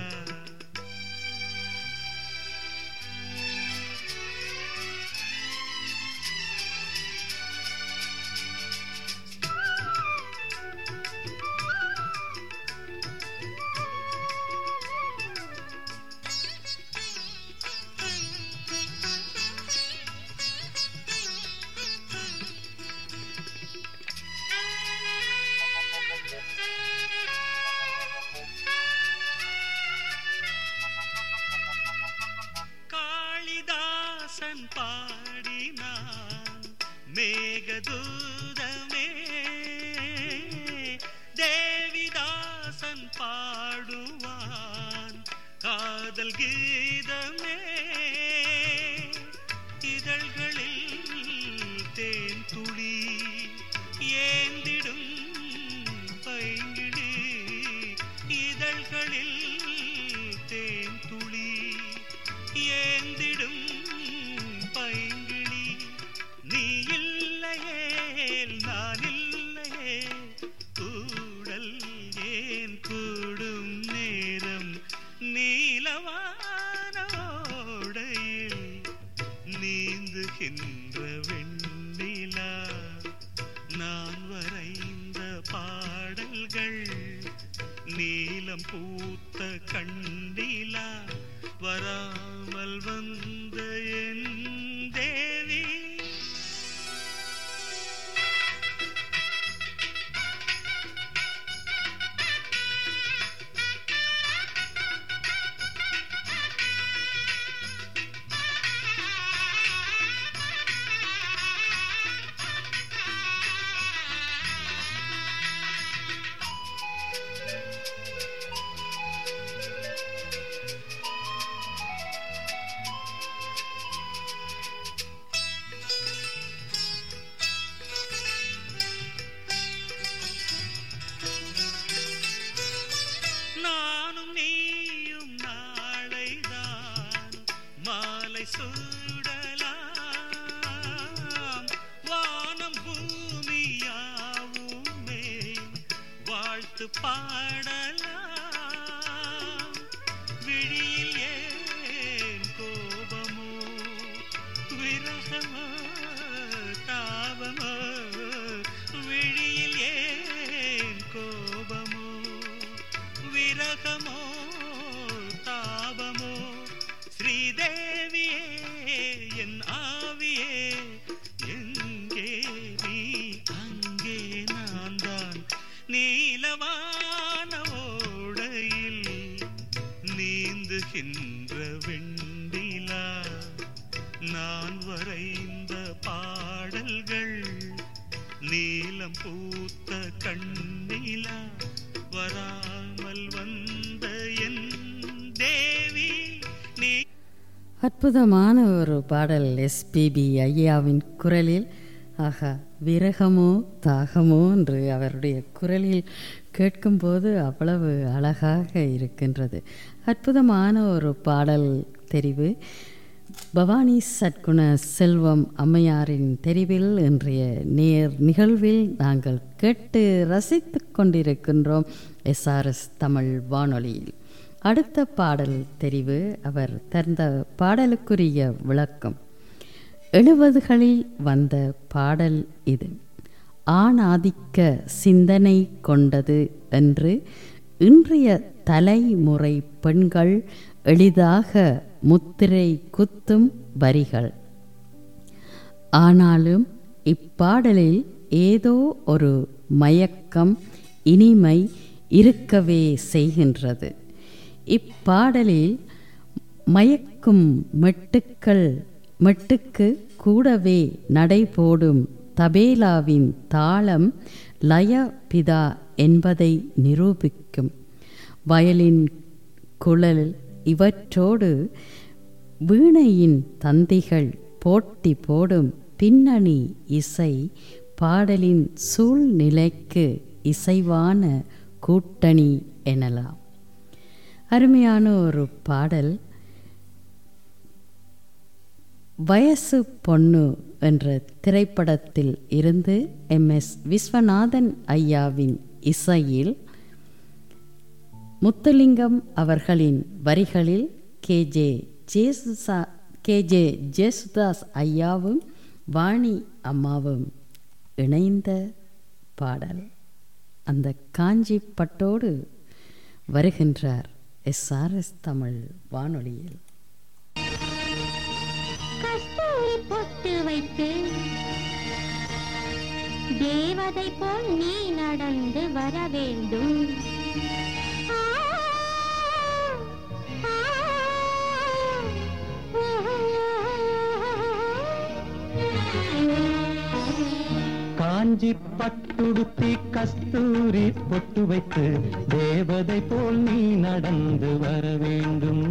காளிதாசன் பாடினான் மேகதூதமே தேவிதாசன் பாடுவான் காதல் கீதமே இதழ்களில் தேன் துளி ஏந்திடும் பைங்கிடி இதழ்களில் தேன் துளி ஏந்திடும் பைங்கிளி நீ இல்லையேல் நான் இல்லையே கூடல் ஏன் கூடும் நேரம் நீலவானோடையில் வராமல் வந்த என் தேவி நானும் நீயும் நாளைதான் மாலை சூடலாம் வானம் பூமியாவுமே வாழ்த்து பாடலாம் விழியில் ஏன் கோபமோ விரகமோ தாபமோ விழியில் ஏன் கோபமோ விரகமோ தாபமோ ஸ்ரீதேவியே என் ஆவியே எங்கே நீ அங்கே நான் தான் நீலவான ஓடையில் நீந்துகின்ற வெண்டிலா நான் வரைந்த பாடல்கள் நீலம் பூத்த கண்ணிலா வராமல் வந்த என் தேவி நீ அற்புதமான ஒரு பாடல் எஸ்பிபி ஐயாவின் குரலில் ஆஹா விரகமோ தாகமோ என்று அவருடைய குரலில் கேட்கும்போது அவ்வளவு அழகாக இருக்கின்றது அற்புதமான ஒரு பாடல் தெரிவு பவானி சட்குண செல்வம் அம்மையாரின் தெரிவில் இன்றைய நேர் நிகழ்வில் நாங்கள் கேட்டு ரசித்து கொண்டிருக்கின்றோம் எஸ்ஆர்எஸ் தமிழ் வானொலியில் அடுத்த பாடல் தெரிவு அவர் தந்த பாடலுக்குரிய விளக்கம் எழுபதுகளில் வந்த பாடல் இது ஆணாதிக்க சிந்தனை கொண்டது என்று இன்றைய தலைமுறை பெண்கள் எளிதாக முத்திரை குத்தும் வரிகள் ஆனாலும் இப்பாடலில் ஏதோ ஒரு மயக்கம் இனிமை இருக்கவே செய்கின்றது இப்பாடலில் மயக்கும் மெட்டுக்கள் மெட்டுக்கு கூடவே நடைபோடும் தபேலாவின் தாளம் லயபிதா என்பதை நிரூபிக்கும் வயலின் குழல் இவற்றோடு வீணையின் தந்திகள் போட்டி போடும் பின்னணி இசை பாடலின் சூழ்நிலைக்கு இசைவான கூட்டணி எனலாம் அருமையான ஒரு பாடல் வயசு பொண்ணு என்ற திரைப்படத்தில் இருந்து எம் எஸ் விஸ்வநாதன் ஐயாவின் இசையில் முத்துலிங்கம் அவர்களின் வரிகளில் கே ஜே ஜேசுசா கே ஜே ஜேசுதாஸ் ஐயாவும் வாணி அம்மாவும் இணைந்த பாடல் அந்த காஞ்சி பட்டோடு வருகின்றார் எஸ்ஆர்எஸ் தமிழ் வானொலியில் கஸ்தூரி பொட்டு வைத்து தேவதை போல் நீ நடந்து வர வேண்டும் ஆ, ஆ, காஞ்சி பட்டுடுத்தி கஸ்தூரி பொட்டு வைத்து தேவதை போல் நீ நடந்து வர வேண்டும்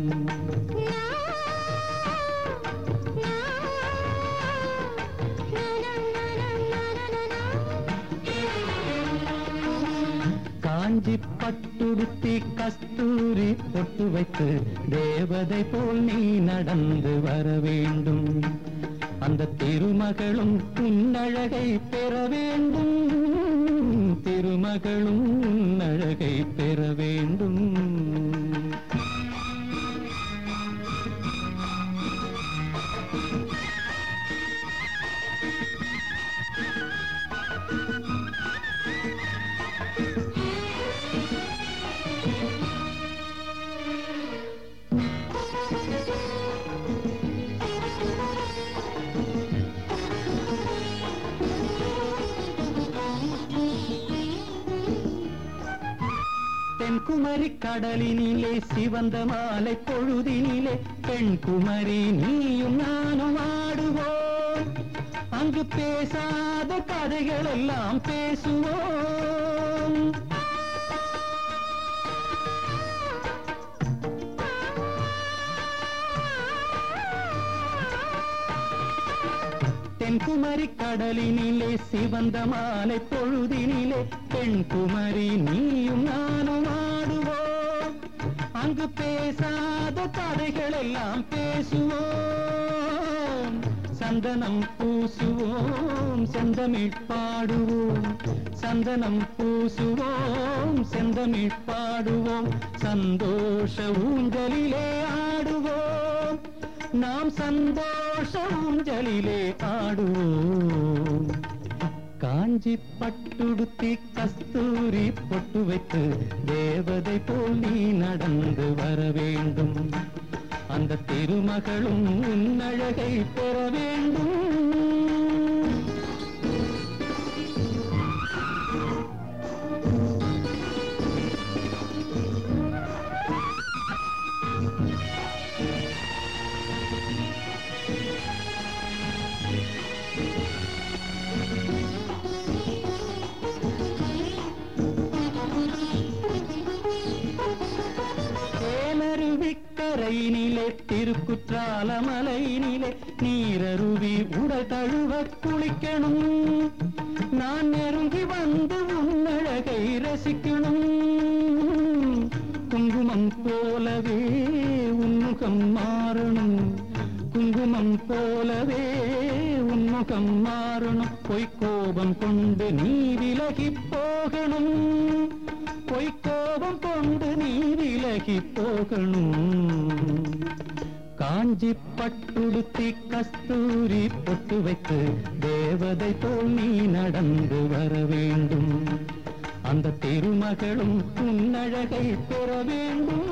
காஞ்சி பட்டுடுத்தி கஸ்தூரி பொட்டு வைத்து தேவதை போல் நீ நடந்து வர வேண்டும் அந்த திருமகளும் உன்னழகை பெற வேண்டும் திருமகளும் உன்னழகை பெற வேண்டும் ஆ தென்குமரி கடலினிலே சிவந்த மாலை பொழுதினிலே பெண் குமரி நீயும் நானும் ஆடுவோம் அங்கு பேசாத கதைகள் எல்லாம் பேசுவோம் தென்குமரி கடலினிலே சிவந்த மாலை பொழுதினிலே பெண் குமரி நீயும் நானும் ஆடுவோம் அங்கு பேசாத கதைகள் எல்லாம் பேசுவோம் சந்தனம் பூசுவோம் செந்தமிழ் பாடுவோம் சந்தனம் பூசுவோம் செந்தமிழ் பாடுவோம் சந்தோஷ ஊஞ்சலிலே ஆடுவோம் நாம் சந்தோஷ ஊஞ்சலிலே ஆடுவோம் காஞ்சி பட்டுடுத்தி கஸ்தூரி பொட்டு வைத்து தேவதை போல் நீ நடந்து வர வேண்டும் அந்த திருமகளும் உன்னழகை பெற வேண்டும் தேனருவிக்கரையினிலே திருக்குற்றால மலையினிலே நீரருவி உடல் தழுவ குளிக்கணும் நான் நெருங்கி வந்து உன்னழகை ரசிக்கணும் குங்குமம் போலவே உன்முகம் மாறணும் குங்குமம் போலவே உன்முகம் மாறணும் பொய்க்கோபம் கொண்டு நீ விலகி போகணும் பொய்க்கோபம் கொண்டு நீ விலகி போகணும் காஞ்சி பட்டுடுத்தி கஸ்தூரி பொட்டு வைத்து தேவதை போல் நீ நடந்து வர வேண்டும் அந்த திருமகளும் உன்னழகை பெற வேண்டும்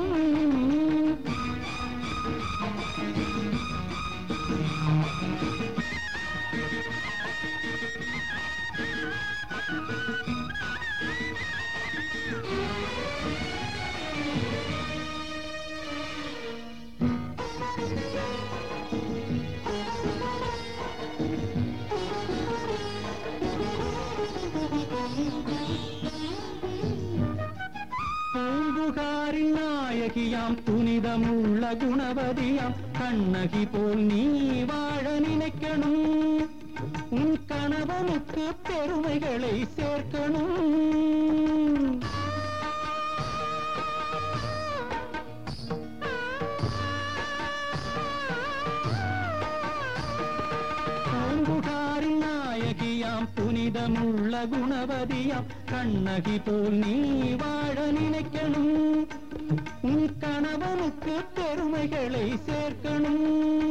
பூம்புகாரின் நாயகியாம் புனிதமுள்ள குணவதியாம் கண்ணகி போல் நீ வாழ நினைக்கணும் உன் கணவனுக்கு பெருமைகளை சேர்க்கணும் பூம்புகாரின் நாயகியாம் புனிதமுள்ள குணவதியாம் கண்ணகி போல் நீ வாழ நினைக்கணும் உன் கணவனுக்கு பெருமைகளை சேர்க்கணும்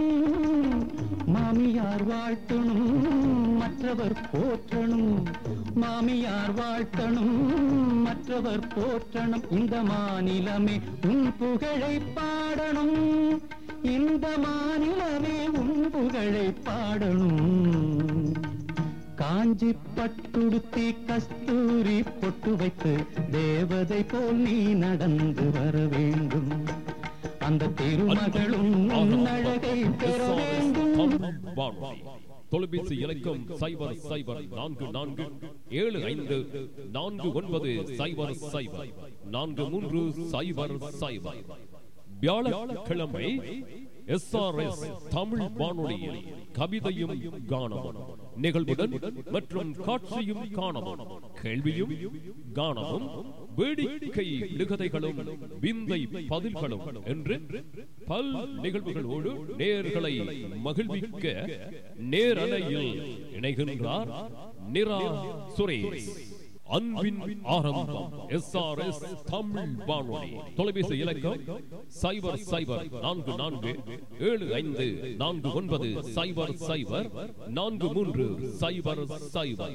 மாமியார் வாழ்த்தணும் மற்றவர் போற்றணும் மாமியார் வாழ்த்தணும் மற்றவர் போற்றணும் இந்த மாநிலமே உன் புகழை பாடணும் இந்த மாநிலமே உன் புகழை பாடணும் காஞ்சி பட்டுடுத்தி கஸ்தூரி பொட்டு வைத்து தேவதை போல் நீ நடந்து வர வேண்டும் அந்த திருமகளும் உன்னழகை பெற வேண்டும் தொலைபேசி இலக்கம் சைபர் சைபர் நான்கு நான்கு ஏழு ஐந்து நான்கு ஒன்பது சைபர் சைபர் நான்கு மூன்று சைபர் சைபர் வியாழக்கிழமை எஸ்ஆர்எஸ் தமிழ் வானொலியில் கவிதையும் காணவும் நிகழ்வுடன் மற்றும் காட்சியும் காணவும் கேள்வியும் காணவும் வேடிக்கை விடுகதைகளும் விந்தை பதில்களும் என்று பல் நிகழ்வுகளோடு நேர்களை மகிழ்விக்க நேரலையில் இணைகின்றார் நிரா சுரேஷ் அன்பின் ஆரம்பம் எஸ் ஆர் எஸ் தமிழ் வானொலி தொலைபேசி இலக்கம் சைபர் சைபர் நான்கு நான்கு ஏழு ஐந்து நான்கு ஒன்பது சைபர் சைபர் நான்கு மூன்று சைபர் சைபர்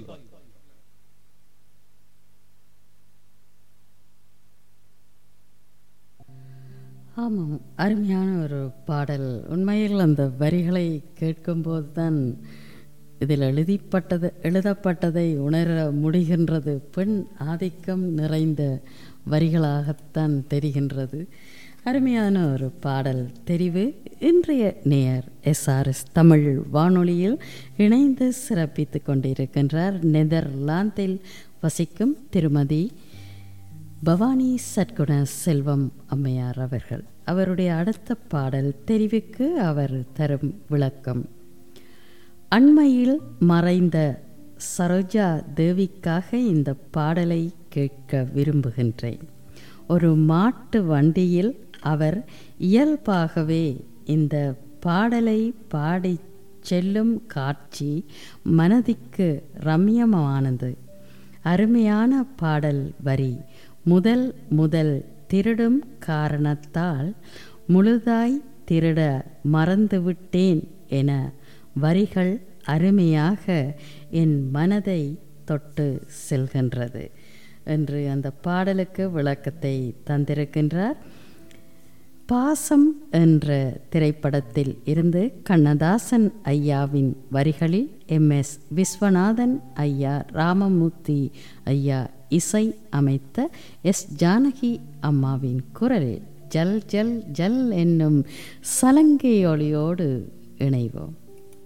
ஆமாம் அருமையான ஒரு பாடல் உண்மையில் அந்த வரிகளை கேட்கும்போது தான் இதில் எழுதிப்பட்டது எழுதப்பட்டதை உணர முடிகின்றது பெண் ஆதிக்கம் நிறைந்த வரிகளாகத்தான் தெரிகின்றது அருமையான ஒரு பாடல் தெரிவு இன்றைய நேயர் எஸ்ஆர்எஸ் தமிழ் வானொலியில் இணைந்து சிறப்பித்து கொண்டிருக்கின்றார் நெதர்லாந்தில் வசிக்கும் திருமதி பவானி சட்குண செல்வம் அம்மையார் அவர்கள் அவருடைய அடுத்த பாடல் தெரிவுக்கு அவர் தரும் விளக்கம் அண்மையில் மறைந்த சரோஜா தேவிக்காக இந்த பாடலை கேட்க விரும்புகின்றேன் ஒரு மாட்டு வண்டியில் அவர் இயல்பாகவே இந்த பாடலை பாடி செல்லும் காட்சி மனதிற்கு ரம்யமானது அருமையான பாடல் வரி முதல் முதல் திருடும் காரணத்தால் முழுதாய் திருட மறந்துவிட்டேன் என வரிகள் அருமையாக என் மனதை தொட்டு செல்கின்றது என்று அந்த பாடலுக்கு விளக்கத்தை தந்திருக்கின்றார் பாசம் என்ற திரைப்படத்தில் இருந்து கண்ணதாசன் ஐயாவின் வரிகளில் எம் எஸ் விஸ்வநாதன் ஐயா ராமமூர்த்தி ஐயா இசை அமைத்த எஸ் ஜானகி அம்மாவின் குரலில் ஜல் ஜல் ஜல் என்னும் சலங்கையொலியோடு இணைவோம்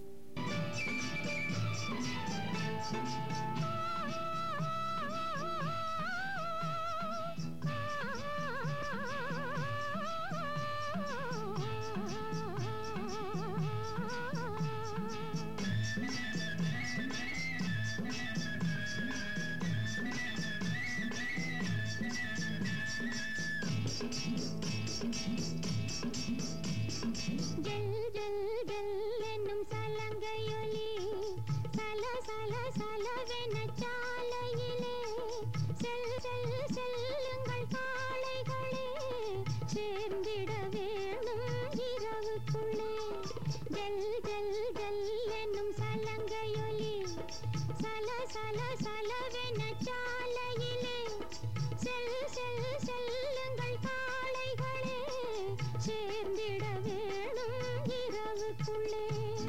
ஜல் ஜல் ஜல் என்னும் சலங்கையொலி சல சல சலவென சாலையிலே செல் செல் செல்லுங்கள் காளைகளே சேர்ந்திட வேணும் இரவுக்குள்ளே ஜல் ஜல் ஜல் என்னும் சலங்கையொலி சல சல சலவென சாலையிலே செல் செல் செல்லுங்கள் காளைகளே சேர்ந்திட வேணும் இரவுக்குள்ளே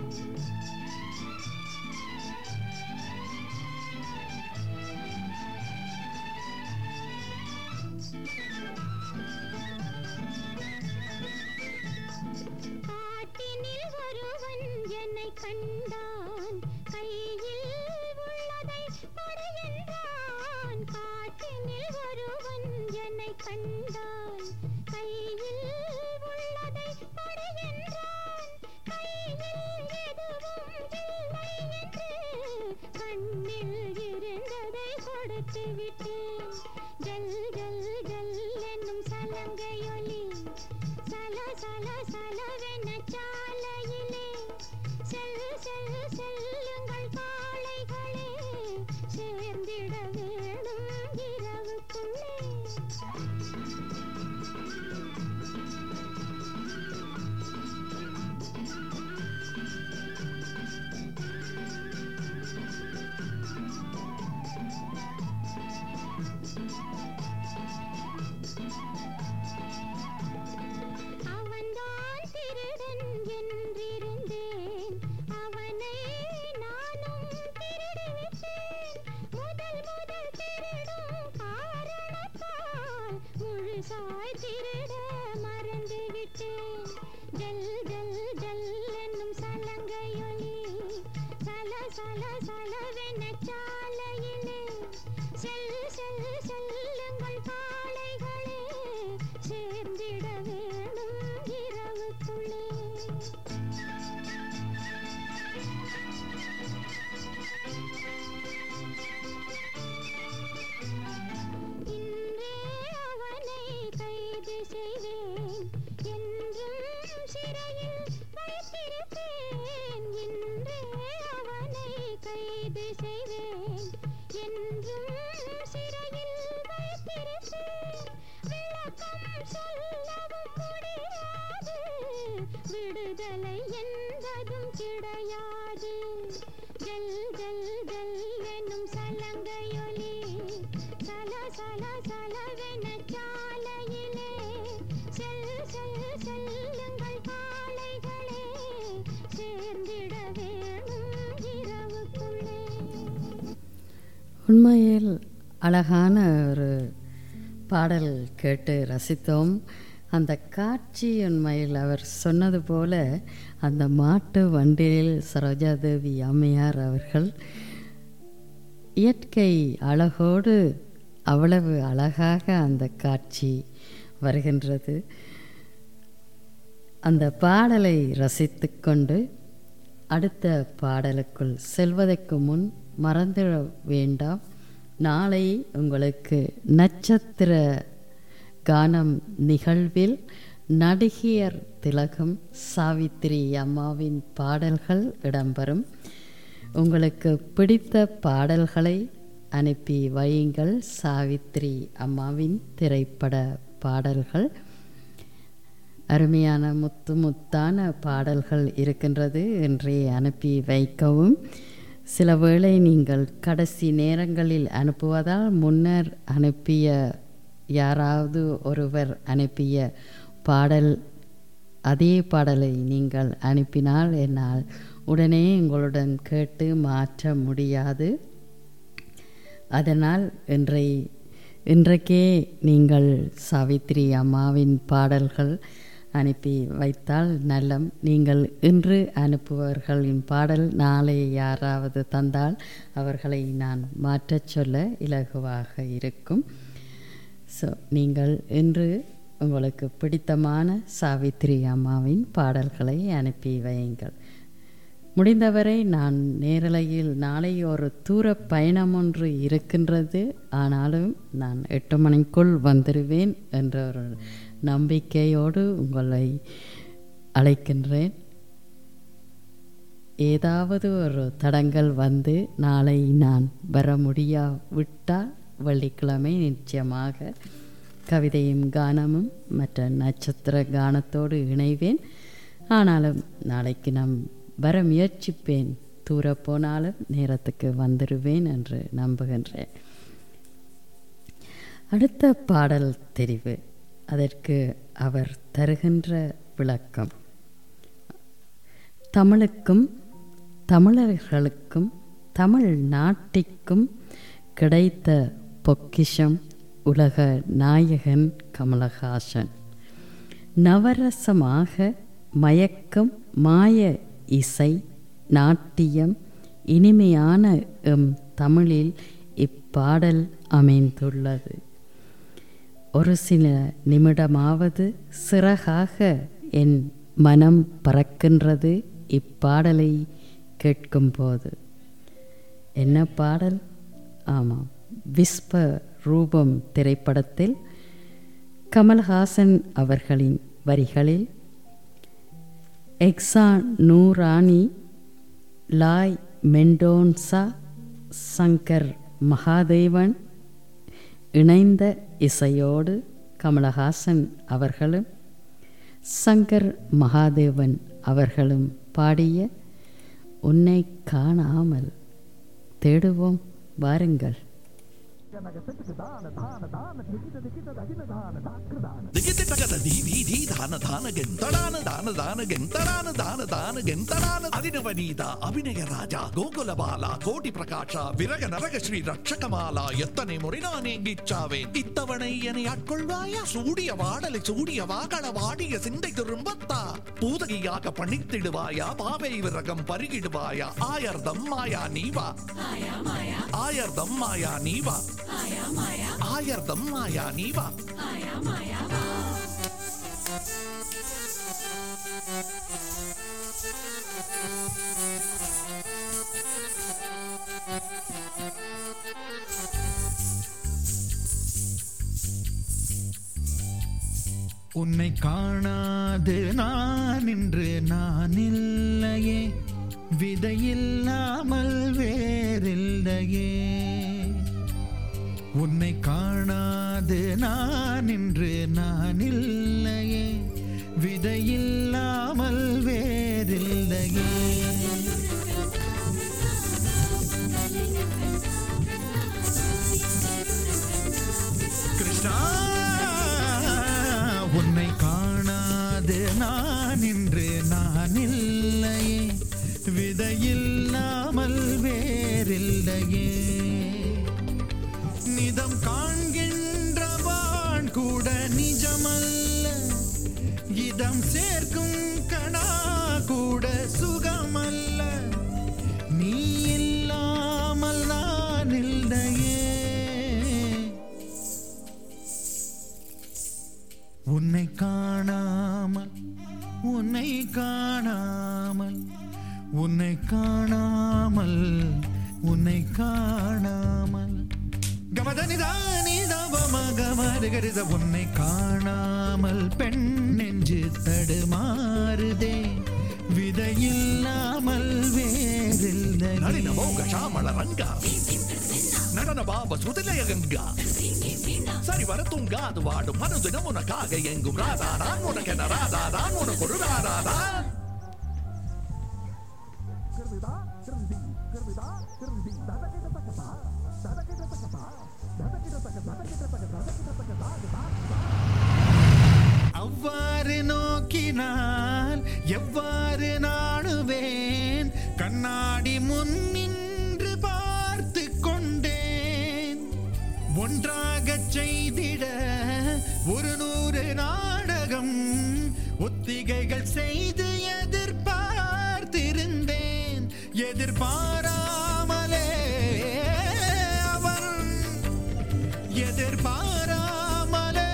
காட்டினில் ஒருவன் என்னை கண்டான் கையில் உள்ளதை கொடு என்றான் காட்டினில் ஒருவன் என்னை கண்டான் கையில் உள்ளதை கொடு என்றான் கையில் எதுவும் இல்லை என்று கண்ணில் இருந்ததை கொடுத்து விட்டேன் ஜல் ஜல் ஜல் என்னும் சலங்கையொலி சல சல சலவென சாலையிலே செல் செல் செல்லுங்கள் காளைகளே சேர்ந்திட வேணும் இரவுக்குள்ளே அவன்தான் திருடன் என்றிருந்தேன் அவனை நானும் திருடிவிட்டேன் முதல் முதல் திருடும் காரணத்தால் முழுசாய் திருட மறந்துவிட்டேன் ஜல் ஜல் ஜல் என்னும் சலங்கையொலி சல சல சலவென சாலையிலே செல் செல் செல்லுங்கள் காளைகளே சேர்ந்திட வேணும் இரவுக்குள்ளே இன்றே அவனை கைது செய்வேன் என்றும் சிறையில் வைத்திருப்பேன் இன்றே அவனை கைது செய்வேன் என்றும் சிறையில் வைத்திருப்பேன் விளக்கம் சொல்லவும் முடியாது விடுதலை என்பதும் கிடையாது ஜல் ஜல் ஜல் என்னும் சலங்கையொலி சல சல சலவென சாலையிலே செல் செல் செல்லுங்கள் காளைகளே சேர்ந்திட வேணும் இரவுக்குள்ளே உண்மையில் அழகான ஒரு பாடல் கேட்டு ரசித்தோம் அந்த காட்சி உண்மையில் அவர் சொன்னது போல அந்த மாட்டு வண்டியில் சரோஜாதேவி அம்மையார் அவர்கள் இயற்கை அழகோடு அவ்வளவு அழகாக அந்த காட்சி வருகின்றது அந்த பாடலை ரசித்துக்கொண்டு அடுத்த பாடலுக்குள் செல்வதற்கு முன் மறந்துட வேண்டாம் நாளை உங்களுக்கு நட்சத்திர கானம் நிகழ்வில் நடிகையர் திலகம் சாவித்திரி அம்மாவின் பாடல்கள் இடம்பெறும் உங்களுக்கு பிடித்த பாடல்களை அனுப்பி வையுங்கள் சாவித்திரி அம்மாவின் திரைப்பட பாடல்கள் அருமையான முத்து முத்தான பாடல்கள் இருக்கின்றது என்றே அனுப்பி வைக்கவும் சில வேளை நீங்கள் கடைசி நேரங்களில் அனுப்புவதால் முன்னர் அனுப்பிய யாராவது ஒருவர் அனுப்பிய பாடல் அதே பாடலை நீங்கள் அனுப்பினால் என்னால் உடனே உங்களுடன் கேட்டு மாற்ற முடியாது அதனால் இன்றை இன்றைக்கே நீங்கள் சாவித்திரி அம்மாவின் பாடல்கள் அனுப்பி வைத்தால் நல்லம் நீங்கள் இன்று அனுப்புபவர்களின் பாடல் நாளை யாராவது தந்தால் அவர்களை நான் மாற்றச் சொல்ல இலகுவாக இருக்கும் ஸோ நீங்கள் இன்று உங்களுக்கு பிடித்தமான சாவித்திரி அம்மாவின் பாடல்களை அனுப்பி வையுங்கள் முடிந்தவரை நான் நேரலையில் நாளை ஒரு தூர பயணம் ஒன்று இருக்கின்றது ஆனாலும் நான் எட்டு மணிக்குள் வந்துடுவேன் என்ற ஒரு நம்பிக்கையோடு உங்களை அழைக்கின்றேன் ஏதாவது ஒரு தடங்கள் வந்து நாளை நான் வர முடியாவிட்டால் வெள்ளிக்கிழமை நிச்சயமாக கவிதையும் கானமும் மற்ற நட்சத்திர கானத்தோடு இணைவேன் ஆனாலும் நாளைக்கு நான் வர முயற்சிப்பேன் தூர போனாலும் நேரத்துக்கு வந்துடுவேன் என்று நம்புகின்றேன் அடுத்த பாடல் தெரிவு அதற்கு அவர் தருகின்ற விளக்கம் தமிழுக்கும் தமிழர்களுக்கும் தமிழ் நாட்டிற்கும் கிடைத்த பொக்கிஷம் உலக நாயகன் கமலஹாசன் நவரசமாக மயக்கம் மாய இசை நாட்டியம் இனிமையான எம் தமிழில் இப்பாடல் அமைந்துள்ளது ஒரு சில நிமிடமாவது சிறகாக என் மனம் பறக்கின்றது இப்பாடலை கேட்கும்போது என்ன பாடல் ஆமாம் விஸ்வ ரூபம் திரைப்படத்தில் கமல்ஹாசன் அவர்களின் வரிகளில் எக்ஸா நூரானி லாய் மெண்டோன்சா சங்கர் மகாதேவன் இணைந்த இசையோடு கமலஹாசன் அவர்களும் சங்கர் மகாதேவன் அவர்களும் பாடிய உன்னை காணாமல் தேடுவோம் வாருங்கள் ದಿಗಿತಿಟಗದ ಧೀ ಧೀ ಧೀ ಧಾನ ಧಾನ ಗೆಂತಡಾನ ದಾನ ದಾನ ಗೆಂತಡಾನ ದಾನ ದಾನ ಗೆಂತಡಾನ ಅದಿನವನೀತ ಅಭಿನಯ ರಾಜ ಗೋಕುಲ ಬಾಲ ಕೋಟಿ ಪ್ರಕಾಶ ವಿರಗ ನರಗ ಶ್ರೀ ರಕ್ಷಕಮಾಲ எத்தனை முறை நான் எங்கிச்சாவேன் இத்தவணை என்னை ஆட்கொள்வாயா சூடிய வாடலை சூடிய வாகள வாடிய சிந்தை திரும்பத்தா பூதகியாக பணித்திடுவாயா பாவை விரகம் பருகிடுவாயா ஆயர்தம் மாயா நீவா ஆயர்தம் மாயா நீவா ஆயர்தம் மாயா நீவா உன்னை காணாது நான் இன்று நான் இல்லையே விதையில்லாமல் வேறில்லையே உன்னை காணாது நான் இன்று நான் இல்லையே விதையில்லாமல் வேறில்லையே கிருஷ்ணா உன்னை காணாது நான் இன்று நான் இல்லையே விதையில்லாமல் வேறில்லையே நிதம் காண்கின்ற வாழ் இதம் சேர்க்கும் கணா கூட சுகமல்ல நீ இல்லாமல் நான் இல்லையே உன்னை காணாமல் உன்னை காணாமல் உன்னை காணாமல் உன்னை காணாமல் கமதனிதானிதவமகமருகரித உன்னை காணாமல் பெண் நெஞ்சு தடுமாறுதே விதையில்லாமல் வேறில்லை நளின மோக ஷாமள ரங்கா நடன பாப சுதிலய கங்கா சரி வர தூங்காது வாடும் மனதினம் உனக்காக எங்கும் ராதா நான் உனக்கென ராதா நான் உனக்கு ஒரு ராதா தான் அவ்வாறு நோக்கினால் எவ்வாறு நாணுவேன் கண்ணாடி முன் நின்று பார்த்து கொண்டேன் ஒன்றாகச் செய்திட ஒரு நூறு நாடகம் ஒத்திகைகள் செய்து எதிர்பார்த்திருந்தேன் எதிர்பாராமலே அவன் எதிர்பாராமலே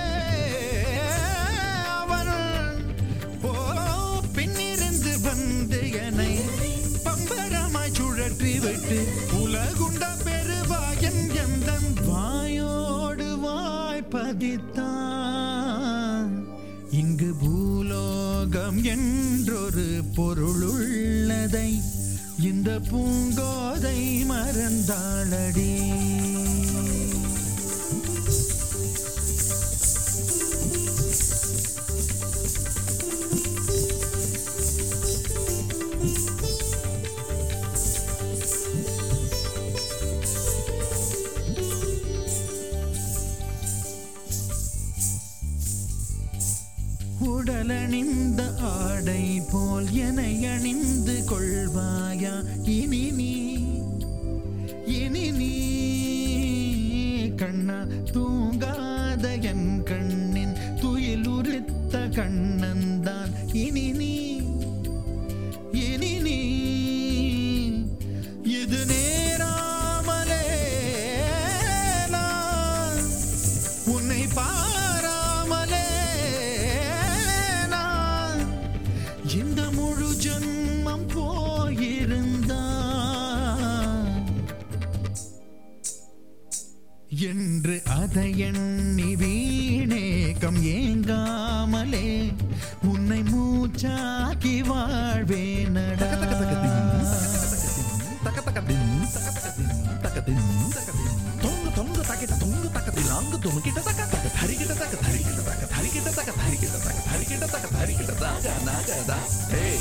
அவன் ஓ பின்னிருந்து வந்து என்னை பம்பரமாய் சுழற்றி விட்டு உலகுண்ட பெருவாயன் எந்த வாயோடு வாய் பதித்தான் இங்கு பூலோகம் என்றொரு பொருளுள்ளதை இந்த பூங்கோதை மறந்தாளடி உடலணிந்த ஆடை போல் என அணிந்து கொள்வாயா இனி நீ இனி நீ கண்ணா தூங்காத என் கண்ணின் துயில் உரித்த கண்ணன்தான் இனி நீ இனி நீ இது நேராமலே நான் உன்னை பாராமலே நான் இந்த முழு ஜன்மம் போயிருந்தான் என்று அதை எண்ணி வீணேக்கம் ஏங்காமலே உன்னை மூச்சாக்கி வாழ்வேனடா தொங்கு தொங்கு தக்கிட்ட தொங்கு தக்கத்தி லாங்கு துணுக்கிட்ட தக்க தக்க தரிக்கிட்ட தக்க தரிக்கிட்ட தக்க தரிக்கிட்ட தக்க தரிக்கிட்ட தக்க தரிக்கிட்ட தக்க தரிக்கிட்ட தாக நாகதா ஏய்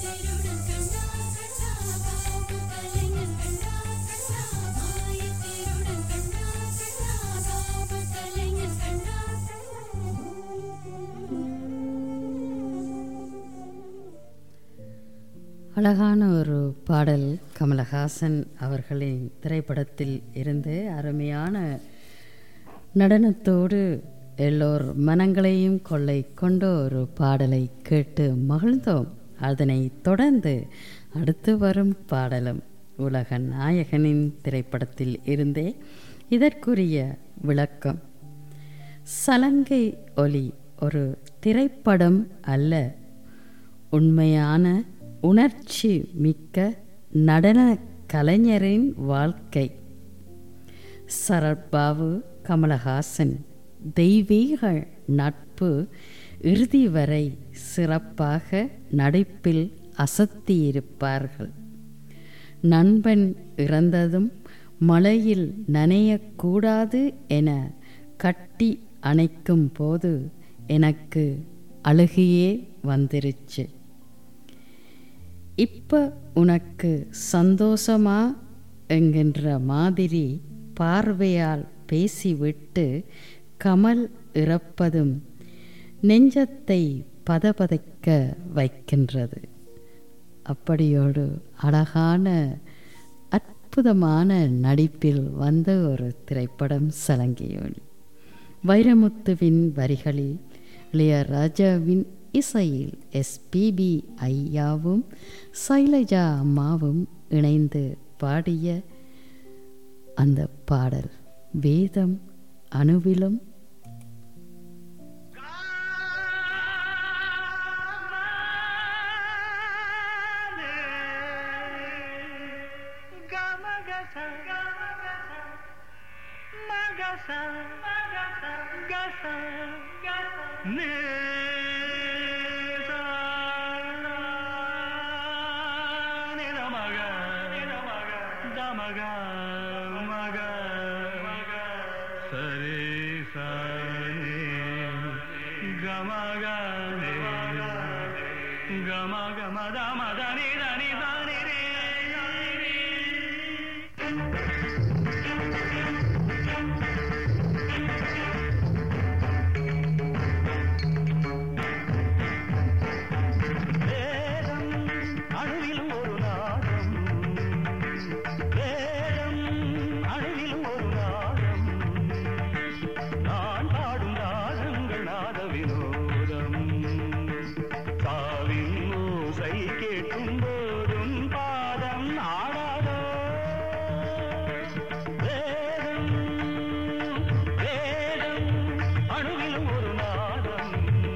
அழகான ஒரு பாடல் கமலஹாசன் அவர்களின் திரைப்படத்தில் இருந்து அருமையான நடனத்தோடு எல்லோர் மனங்களையும் கொள்ளை கொண்ட ஒரு பாடலை கேட்டு மகிழ்ந்தோம் அதனை தொடர்ந்து அடுத்து வரும் பாடலும் உலக நாயகனின் திரைப்படத்தில் இருந்தே இதற்குரிய விளக்கம் சலங்கை ஒலி ஒரு திரைப்படம் அல்ல உண்மையான உணர்ச்சி மிக்க நடன கலைஞரின் வாழ்க்கை சரத்பாபு கமலஹாசன் தெய்வீக நட்பு இறுதி வரை சிறப்பாக நடிப்பில் அசத்தியிருப்பார்கள் நண்பன் இறந்ததும் மழையில் நனையக்கூடாது என கட்டி அணைக்கும் போது எனக்கு அழுகையே வந்துருச்சு இப்ப உனக்கு சந்தோஷமா என்கின்ற மாதிரி பார்வையால் பேசிவிட்டு கமல் இறப்பதும் நெஞ்சத்தை பதபதைக்க வைக்கின்றது அப்படியோடு அழகான அற்புதமான நடிப்பில் வந்த ஒரு திரைப்படம் சலங்கியோலி வைரமுத்துவின் வரிகளில் இளையராஜாவின் இசையில் எஸ்பிபி ஐயாவும் சைலஜா அம்மாவும் இணைந்து பாடிய அந்த பாடல் வேதம் அணுவிலும் அணுவிலும் ஒரு நாதம் வேதம் அணுவிலும் ஒரு நாதம் நான் பாடும் ராகங்கள் நாத வினோதம் சாவின் ஓசை கேட்கும் போதும் பாதம் ஆடாதோ வேதம் வேதம் அணுவிலும் ஒரு நாதம்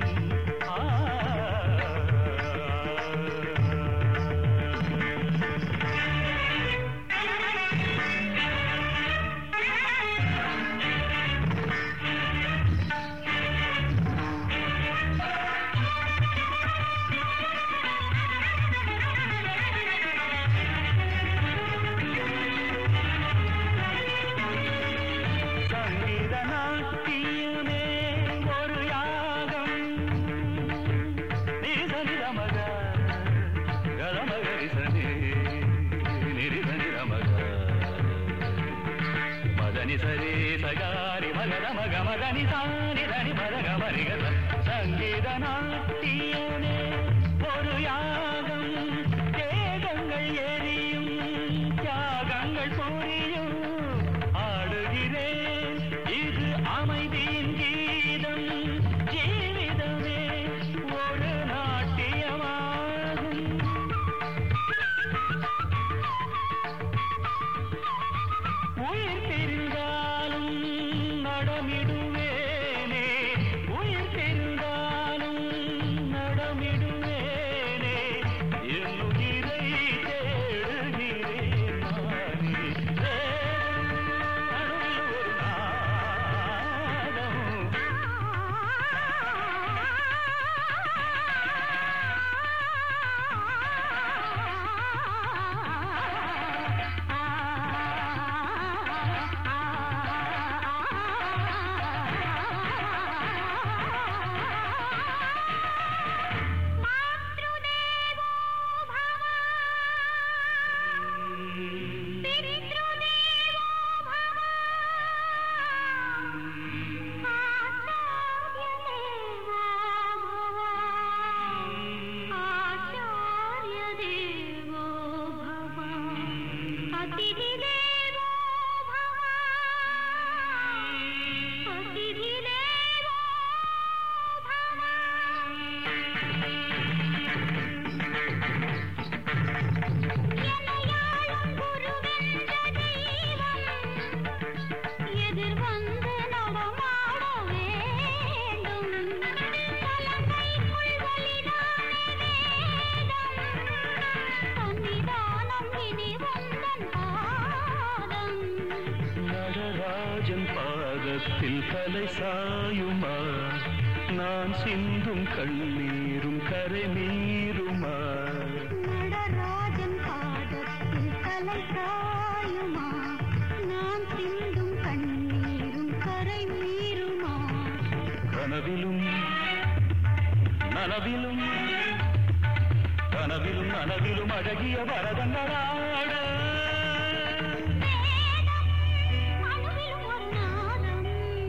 சங்கீத நாட்டியமே ஒரு யாகம் நிரிசனி ரமக கரமகரிசனி நிரிசனி ரமக மதனி சரி சகாரி மகத மக மதனி சாரி தனி மத கமரி கத சங்கீத நாட்டியமே ஒரு யாகம் தேகங்கள் எரியும் தியாகங்கள் புரியும் ஆடுகிறேன் இது அமைதியின் கீதம் ஜீவிதமே ஒரு நாட்டியமாகும் உயிர் தெரிந்தாலும் நடமிடுவேனே உயிர் தெரிந்தாலும் நடமிடுவேனே என் உயிரை தேடுகிறேன் நானே அணுவில் ஒரு நாதம் எதிர் வந்து நடமாட வேண்டும் தலங்கைக்குள் வலிதானே வேதம் சன்னிதானம் இனி வந்தன் பாதம் நடராஜன் பாதத்தில் தலை சாயுமா நான் சிந்தும் கண்ணீரும் கரை மீறுமா நடராஜன் பாதத்தில் தலை சாயுமா நான் சிந்தும் கண்ணீரும் கரை மீறுமா கனவிலும் நனவிலும் கனவிலும் நனவிலும் அழகிய பரதங்களாட அணுவிலும் ஒரு நாதம்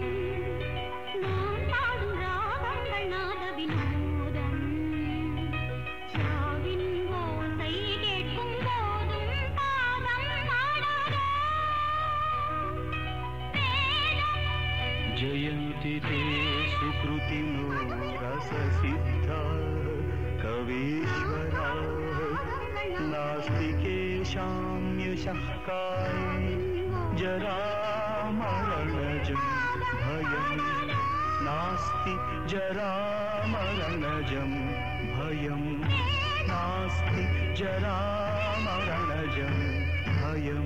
நான் பாடும் ராகங்கள் நாத வினோதம் சாவின் ஓசை கேட்கும் போதும் பாதம் ஆடாதோ ஜெயந்தி தேச सुकृतिनो रससिद्धा कवीश्वरा नास्ति केषाम्यशः काये जरामरणजं भयम् नास्ति जरामरणजं भयम् नास्ति जरामरणजं भयम्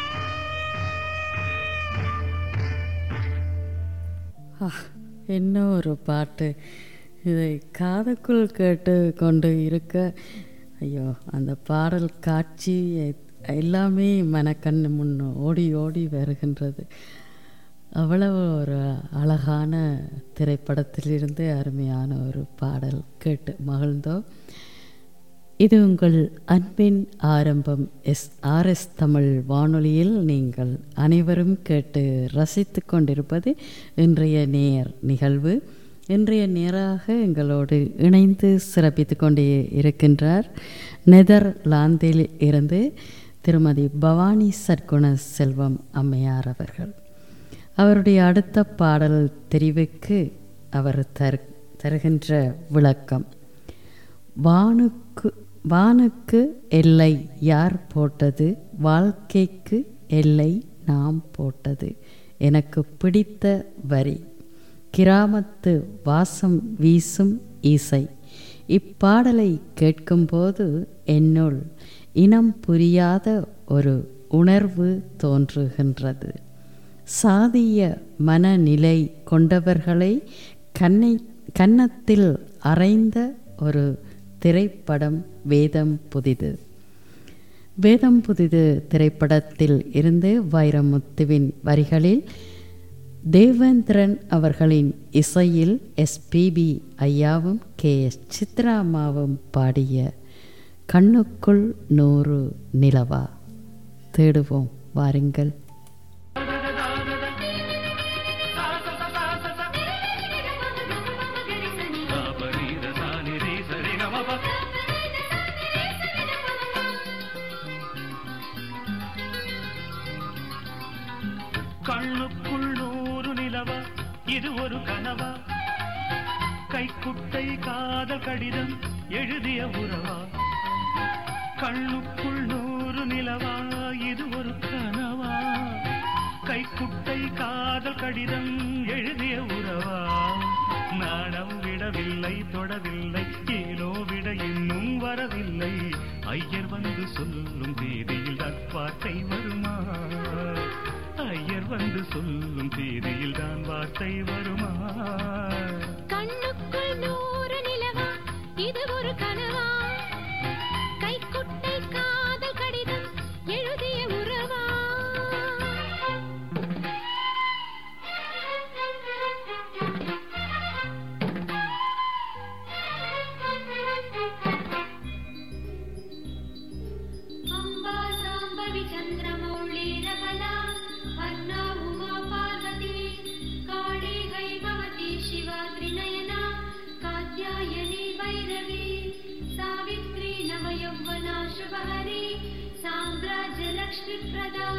ஆ, என்ன ஒரு பாட்டு இதை காதுக்குள் கேட்டு கொண்டு இருக்க ஐயோ அந்த பாடல் காட்சி எ- எல்லாமே மனக்கண் முன் ஓடி ஓடி வருகின்றது அவ்வளவு ஒரு அழகான திரைப்படத்திலிருந்து அருமையான ஒரு பாடல் கேட்டு மகிழ்ந்தோம் இது உங்கள் அன்பின் ஆரம்பம் எஸ் ஆர்எஸ் தமிழ் வானொலியில் நீங்கள் அனைவரும் கேட்டு ரசித்து கொண்டிருப்பது இன்றைய நேர் நிகழ்வு இன்றைய நேராக எங்களோடு இணைந்து சிறப்பித்து கொண்டே இருக்கின்றார் நெதர்லாந்தில் இருந்து திருமதி பவானி சர்க்குண செல்வம் அம்மையார் அவர்கள் அவருடைய அடுத்த பாடல் தெரிவுக்கு அவர் தரு தருகின்ற விளக்கம் வானுக்கு வானுக்கு எல்லை யார் போட்டது வாழ்க்கைக்கு எல்லை நாம் போட்டது எனக்கு பிடித்த வரி கிராமத்து வாசம் வீசும் இசை இப்பாடலை கேட்கும்போது என்னுள் இனம் புரியாத ஒரு உணர்வு தோன்றுகின்றது சாதிய மனநிலை கொண்டவர்களை கண்ணை கன்னத்தில் அறைந்த ஒரு திரைப்படம் வேதம் புதிது வேதம் புதிது திரைப்படத்தில் இருந்து வைரமுத்துவின் வரிகளில் தேவேந்திரன் அவர்களின் இசையில் எஸ்பிபி ஐயாவும் கே எஸ் சித்ராமாவும் பாடிய கண்ணுக்குள் நூறு நிலவா தேடுவோம் வாருங்கள் கண்ணுக்குள் நூறு நிலவா இது ஒரு கனவா கைக்குட்டை காதல் கடிதம் எழுதிய உறவா கண்ணுக்குள் நூறு நிலவா இது ஒரு கனவா கைக்குட்டை காதல் கடிதம் எழுதிய உறவா நாணம் விடவில்லை தொடவில்லை ஏனோ விட இன்னும் வரவில்லை ஐயர் வந்து சொல்லும் தேதியில் நட்பாட்டை வருமா ஐயர் வந்து சொல்லும் தேதியில் தான் வார்த்தை வருமா கண்ணுக்குள் நூறு நிலவா இது ஒரு கனவா கைக்குட்டை காதல் கடிதம் எழுதிய உறவா अम्बा साम्बवि चन्द्रमौळीरबला वर्णा उमा पार्वती काळी हैमवती शिवा त्रिनयना कात्यायनी भैरवी सावित्री नवयौवना शुभहरी साम्राज्यलक्ष्मीप्रदा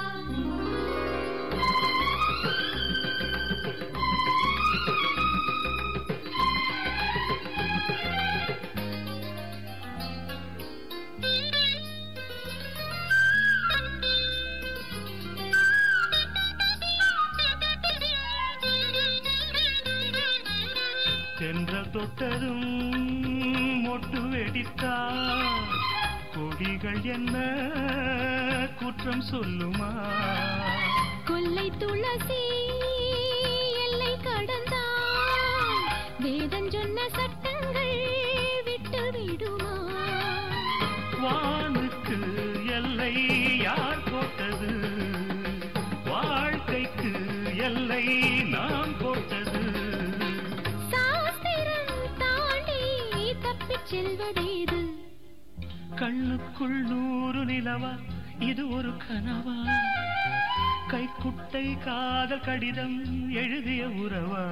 தென்றல் தொட்டதும் மொட்டு வெடித்தா கொடிகள் என்ன குற்றம் சொல்லுமா கொல்லை துளசி எல்லை கடந்தான் வேதம் சொன்ன சட்டங்கள் விட்டு விடுமா வானுக்கு எல்லை யார் போட்டது வாழ்க்கைக்கு எல்லை நாம் போட்டது சாஸ்திரம் தாண்டி தப்பிச் செல்வதேது கண்ணுக்குள் நூறு நிலவா இது ஒரு கனவா கைக்குட்டை காதல் கடிதம் எழுதிய உறவா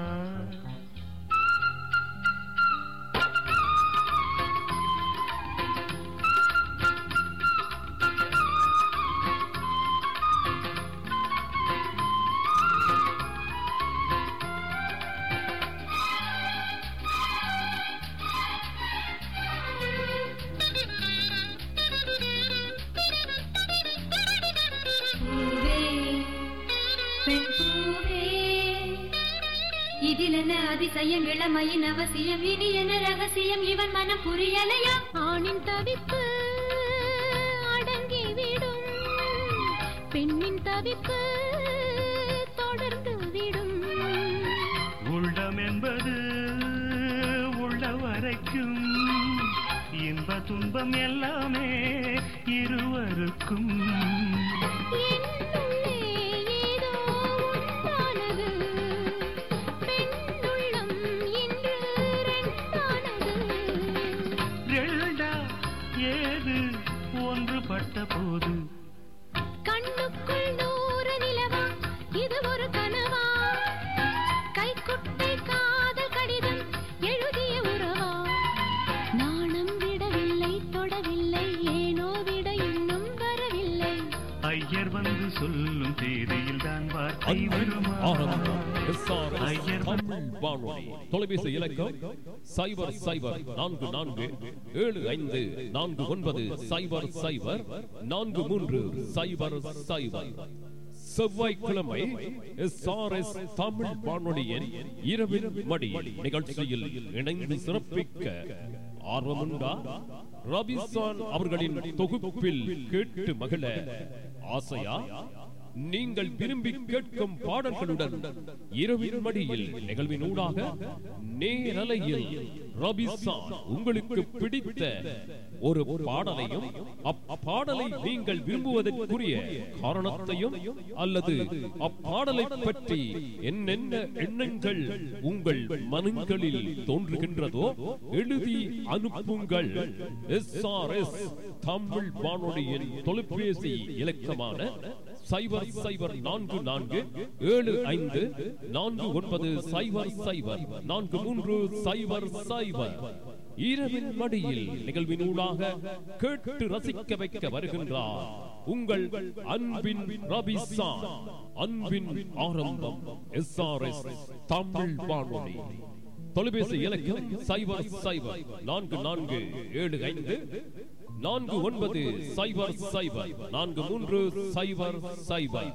அதிசயம் இளமையின் அவசியம் இனி என்ன ரகசியம் இவன் மனம் புரியலையா ஆணின் தவிப்பு அடங்கிவிடும் பெண்ணின் தவிப்பு தொடர்ந்து விடும் உள்ளம் என்பது உள்ள வரைக்கும் இன்ப துன்பம் எல்லாமே இருவருக்கும் என்னுள்ளே ஏதோ உண்டானது பெண்ணுள்ளம் இன்று ரெண்டானது ரெண்டா ஏது ஒன்றுபட்ட போது கண்ணுக்குள் நூறு நிலவா இது ஒரு கனவா கைக்குட்டை காதல் கடிதம் எழுதிய உறவா நாணம் விடவில்லை தொடவில்லை ஏனோ விட இன்னும் வரவில்லை ஐயர் வந்து சொல்லும் தேதியில் தான் வார்த்தை வருமா ஆரம்பம் SRS தமிழ் வானொலி தொலைபேசி இலக்கம் சைபர் சைபர் நான்கு நான்கு ஏழு ஐந்து நான்கு ஒன்பது சைபர் சைபர் நான்கு மூன்று சைபர் சைபர் செவ்வாய்க்கிழமை எஸ்ஆர்எஸ் தமிழ் வானொலியின் இரவின் மடி நிகழ்ச்சியில் இணைந்து சிறப்பிக்க ஆர்வமுண்டா ரபிசான் அவர்களின் தொகுப்பில் கேட்டு மகிழ ஆசையா நீங்கள் விரும்பி கேட்கும் பாடல்களுடன் இரவின் மடியில் நிகழ்வின் ஊடாக நேரலையில் ரபிசான் உங்களுக்கு பிடித்த ஒரு பாடலையும் அப்பாடலை நீங்கள் விரும்புவதற்குரிய காரணத்தையும் அல்லது அப்பாடலை பற்றி என்னென்ன எண்ணங்கள் உங்கள் மனங்களில் தோன்றுகின்றதோ எழுதி அனுப்புங்கள் எஸ்ஆர்எஸ் தமிழ் வானொலியின் தொலைபேசி இலக்கமான சைபர் சைபர் நான்கு நான்கு ஏழு ஐந்து நான்கு ஒன்பது சைபர் சைபர் நான்கு மூன்று சைபர் சைபர் இரவின் மடியில் நிகழ்வின் ஊடாக கேட்டு ரசிக்க வைக்க வருகின்றார் உங்கள் அன்பின் ரபிசான் அன்பின் ஆரம்பம் எஸ்ஆர்எஸ் தமிழ் வானொலி தொலைபேசி இலக்கம் சைபர் சைபர் நான்கு நான்கு ஏழு ஐந்து நான்கு ஒன்பது சைபர் சைபர் நான்கு மூன்று சைபர் சைபர்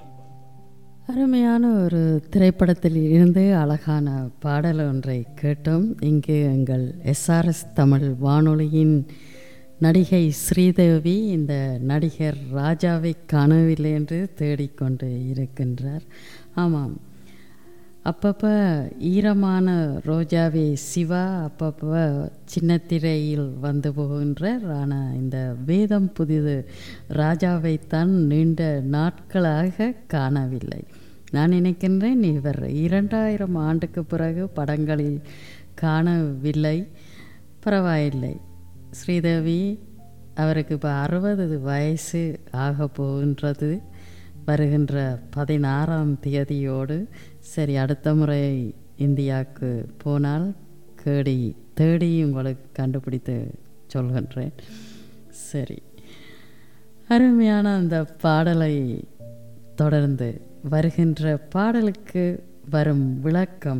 அருமையான ஒரு திரைப்படத்தில் இருந்து அழகான பாடல் ஒன்றை கேட்டோம் இங்கு எங்கள் எஸ்ஆர்எஸ் தமிழ் வானொலியின் நடிகை ஸ்ரீதேவி இந்த நடிகர் ராஜாவை காணவில்லை என்று தேடிக்கொண்டு இருக்கின்றார் ஆமாம் அப்பப்போ ஈரமான ரோஜாவே சிவா அப்பப்போ சின்ன திரையில் வந்து போகின்றார் ஆனால் இந்த வேதம் புதிது ராஜாவைத்தான் நீண்ட நாட்களாக காணவில்லை நான் நினைக்கின்றேன் இவர் இரண்டாயிரம் ஆண்டுக்கு பிறகு படங்களில் காணவில்லை பரவாயில்லை ஸ்ரீதேவி அவருக்கு இப்போ அறுபது வயசு ஆக போகின்றது வருகின்ற பதினாறாம் தேதியோடு சரி அடுத்த முறை இந்தியாவுக்கு போனால் கேடி தேடி உங்களுக்கு கண்டுபிடித்து சொல்கின்றேன் சரி அருமையான அந்த பாடலை தொடர்ந்து வருகின்ற பாடலுக்கு வரும் விளக்கம்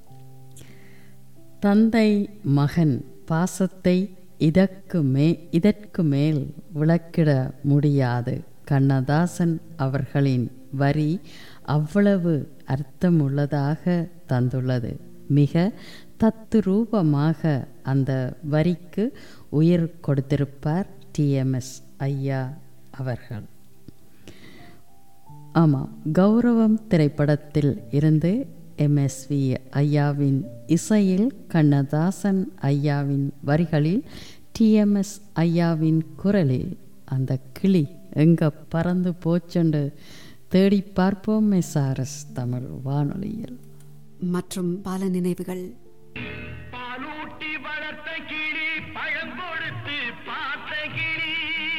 தந்தை மகன் பாசத்தை இதற்கு மே இதற்கு மேல் விளக்கிட முடியாது கண்ணதாசன் அவர்களின் வரி அவ்வளவு அர்த்தமுள்ளதாக தந்துள்ளது மிக தத்துரூபமாக அந்த வரிக்கு உயிர் கொடுத்திருப்பார் டிஎம்எஸ் ஐயா அவர்கள் ஆமாம் கௌரவம் திரைப்படத்தில் இருந்து எம்எஸ்வி ஐயாவின் இசையில் கண்ணதாசன் ஐயாவின் வரிகளில் டிஎம்எஸ் ஐயாவின் குரலில் அந்த கிளி எங்க பறந்து போச்சுண்டு தேடி பார்ப்போம் எஸ்ஆர்எஸ் தமிழ் வானொலியில் மற்றும் பல நினைவுகள் பாலூட்டி வளர்த்த கிளி பழம் கொடுத்து பார்த்த கிளி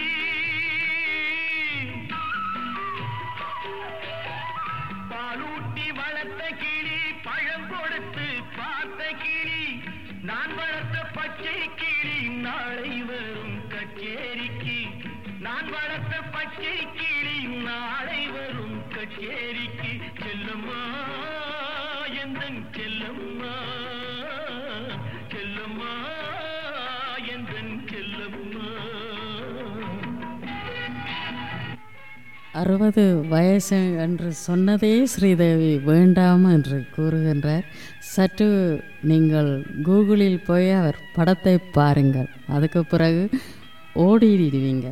பாலூட்டி வளர்த்த கிளி பழம் கொடுத்து பார்த்த கிளி நான் வளர்த்த பச்சை கிளி நாளை வரும் கச்சேரிக்கு நான் வளர்த்த பச்சை கிளி நாளை வரும் கச்சேரிக்கு செல்லம்மா எந்தன் செல்லம்மா செல்லம்மா எந்தன் செல்லம்மா அறுபது வயசு என்று சொன்னதே ஸ்ரீதேவி வேண்டாம் என்று கூறுகின்றார் சற்று நீங்கள் கூகுளில் போய் அவர் படத்தை பாருங்கள் அதுக்கு பிறகு ஓடிடுவீங்க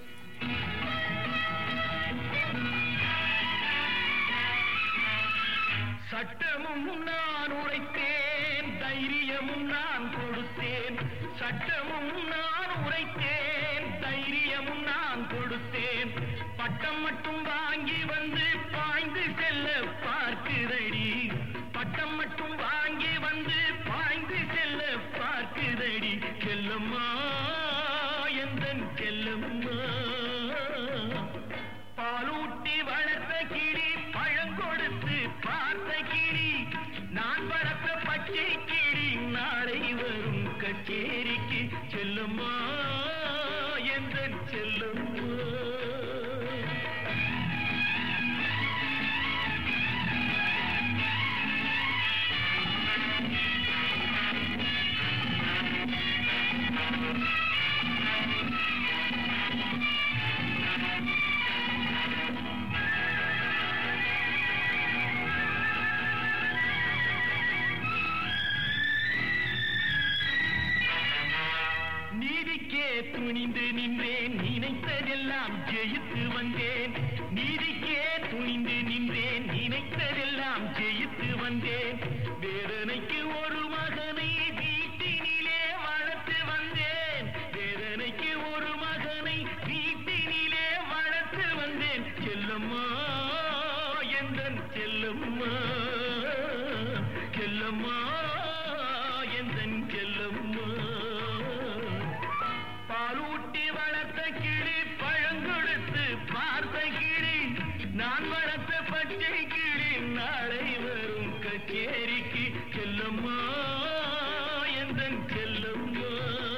சட்டமும் நான் உரைத்தேன் தைரியமும் நான் கொடுத்தேன் சட்டமும் நான் உரைத்தேன் தைரியமும் நான் கொடுத்தேன் பட்டம் மட்டும் வாங்கி வந்து பாய்ந்து செல்ல பார்க்குதடி பட்டம் மட்டும் வாங்கி வந்து பாய்ந்து செல்ல பார்க்குதடி செல்லம்மா எந்தன் செல்லம்மா பாலூட்டி வளர்த்த கிளி பழம் கொடுத்து பார்த்த கிளி நான் வளர்த்த பச்சை கிளி நாளை வரும் கச்சேரிக்கு செல்லுமா எந்த செல்லுமா நீதிக்கே துணிந்து நின்றேன் நினைத்ததெல்லாம் ஜெயித்து வந்தேன் நீதிக்கே துணிந்து நின்றேன் நினைத்ததெல்லாம் ஜெயித்து வந்தேன் வேதனைக்கு ஒரு மகனை வீட்டினிலே வளர்த்து வந்தேன் வேதனைக்கு ஒரு மகனை வீட்டினிலே வளர்த்து வந்தேன் செல்லம்மா எந்தன் செல்லம்மா செல்லம்மா எந்தன் செல்லம்மா பாலூட்டி வளர்த்த கிளி பழங்கொடுத்து பார்த்த கிளி நான் வளர்த்த பச்சை கிளி நாளை வரும் கச்சேரிக்கு செல்லம்மா எந்தன் செல்லம்மா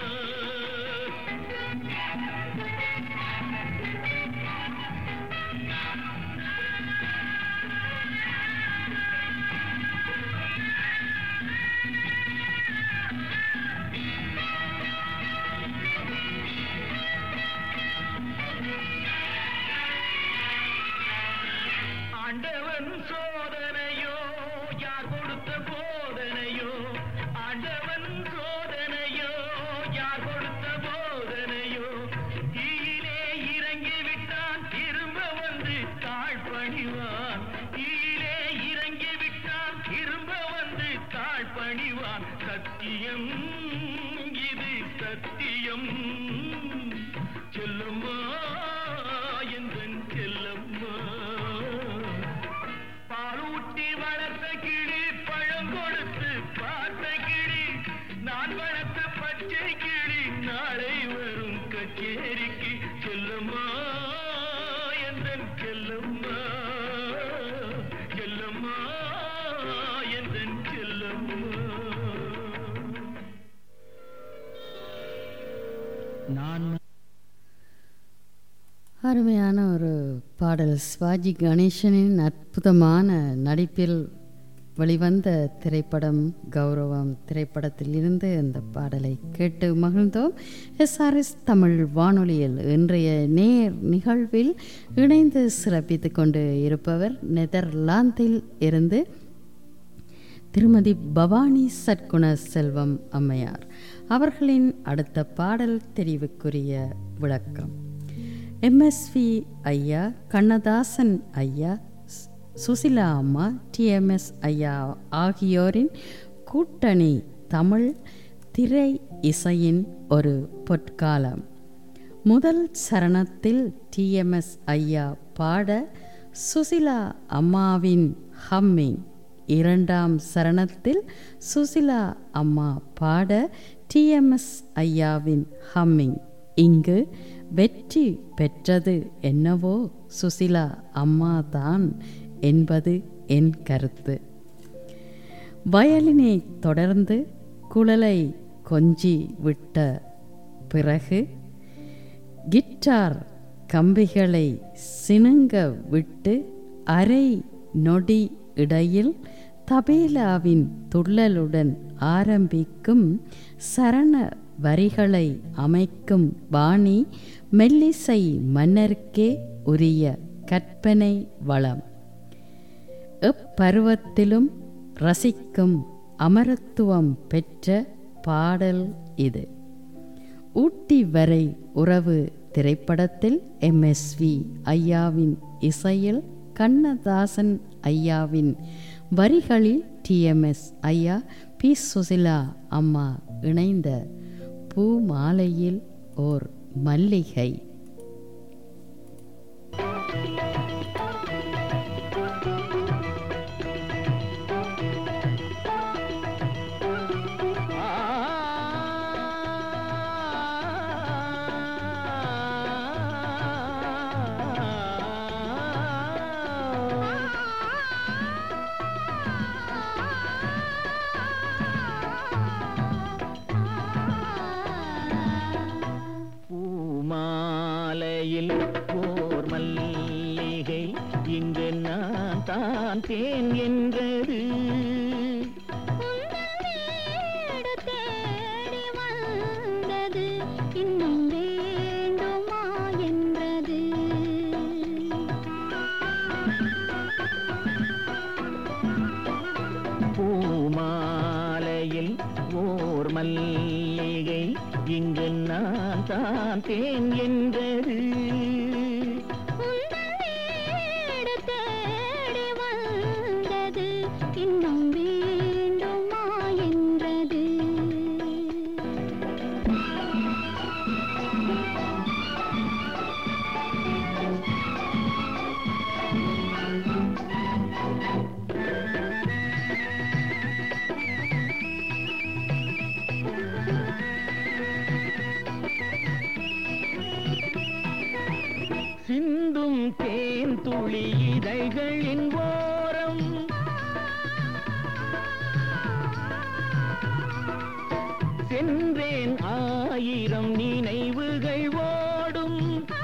ஆண்டவன் சோதனையோ யார் கொடுத்த போதனையோ ஆண்டவன் சோதனையோ யார் கொடுத்த போதனையோ தீயிலே இறங்கி விட்டான் திரும்ப வந்து தாழ் பணிவான் தீயிலே இறங்கி விட்டான் திரும்ப வந்து தாழ் பணிவான் சத்தியம் இது சத்தியம் செல்லுமா எந்தன் செல்லம்மா பாலூட்டி வளர்த்த கிளி பழம் கொடுத்து பார்த்த கிளி நான் வளர்த்த பச்சை கிளி நாளை வரும் கச்சேரிக்கு செல்லம்மா எந்தன் செல்லம்மா செல்லம்மா எந்தன் செல்லம்மா நான் அருமையான ஒரு பாடல் சிவாஜி கணேசனின் அற்புதமான நடிப்பில் வெளிவந்த திரைப்படம் கௌரவம் திரைப்படத்தில் இருந்து இந்த பாடலை கேட்டு மகிழ்ந்தோம் எஸ்ஆர்எஸ் தமிழ் வானொலியில் இன்றைய நேர் நிகழ்வில் இணைந்து சிறப்பித்துக் கொண்டு இருப்பவர் நெதர்லாந்தில் இருந்து திருமதி பவானி சற்குண செல்வம் அம்மையார் அவர்களின் அடுத்த பாடல் தெரிவுக்குரிய விளக்கம் எம்எஸ்வி ஐயா கண்ணதாசன் ஐயா சு- சுசிலா அம்மா டிஎம்எஸ் ஐயா ஆகியோரின் கூட்டணி தமிழ் திரை இசையின் ஒரு பொற்காலம் முதல் சரணத்தில் டிஎம்எஸ் ஐயா பாட சுசிலா அம்மாவின் ஹம்மிங் இரண்டாம் சரணத்தில் சுசிலா அம்மா பாட டிஎம்எஸ் ஐயாவின் ஹம்மிங் இங்கு வெற்றி பெற்றது என்னவோ சுசிலா அம்மா தான் என்பது என் கருத்து வயலினை தொடர்ந்து குழலை கொஞ்சி விட்ட பிறகு கிட்டார் கம்பிகளை சினுங்க விட்டு அரை நொடி இடையில் தபேலாவின் துள்ளலுடன் ஆரம்பிக்கும் சரண வரிகளை அமைக்கும் பாணி மெல்லிசை மன்னருக்கே உரிய கற்பனை வளம் எப்பருவத்திலும் ரசிக்கும் அமரத்துவம் பெற்ற பாடல் இது ஊட்டி வரை உறவு திரைப்படத்தில் எம்எஸ்வி ஐயாவின் இசையில் கண்ணதாசன் ஐயாவின் வரிகளில் டிஎம்எஸ் ஐயா பி சுசிலா அம்மா இணைந்த பூ மாலையில் ஓர் மல்லிகை பூமாலையில் ஓர் மல்லிகை இங்கு நான் தான் தேன் என்றது வந்தது இன்னும் வேண்டுமா என்றது பூமாலையில் ஓர் மல்லிகை இங்கு நான் தான் தேன் என்றது வீடு தேடி வந்தது இன்னும் வேண்டுமா என்றது சிந்தும் தேன் துளி இதழ்களின் ஓரம் சென்றேன் ஆயிரம் நினைவுகள் ஓடும்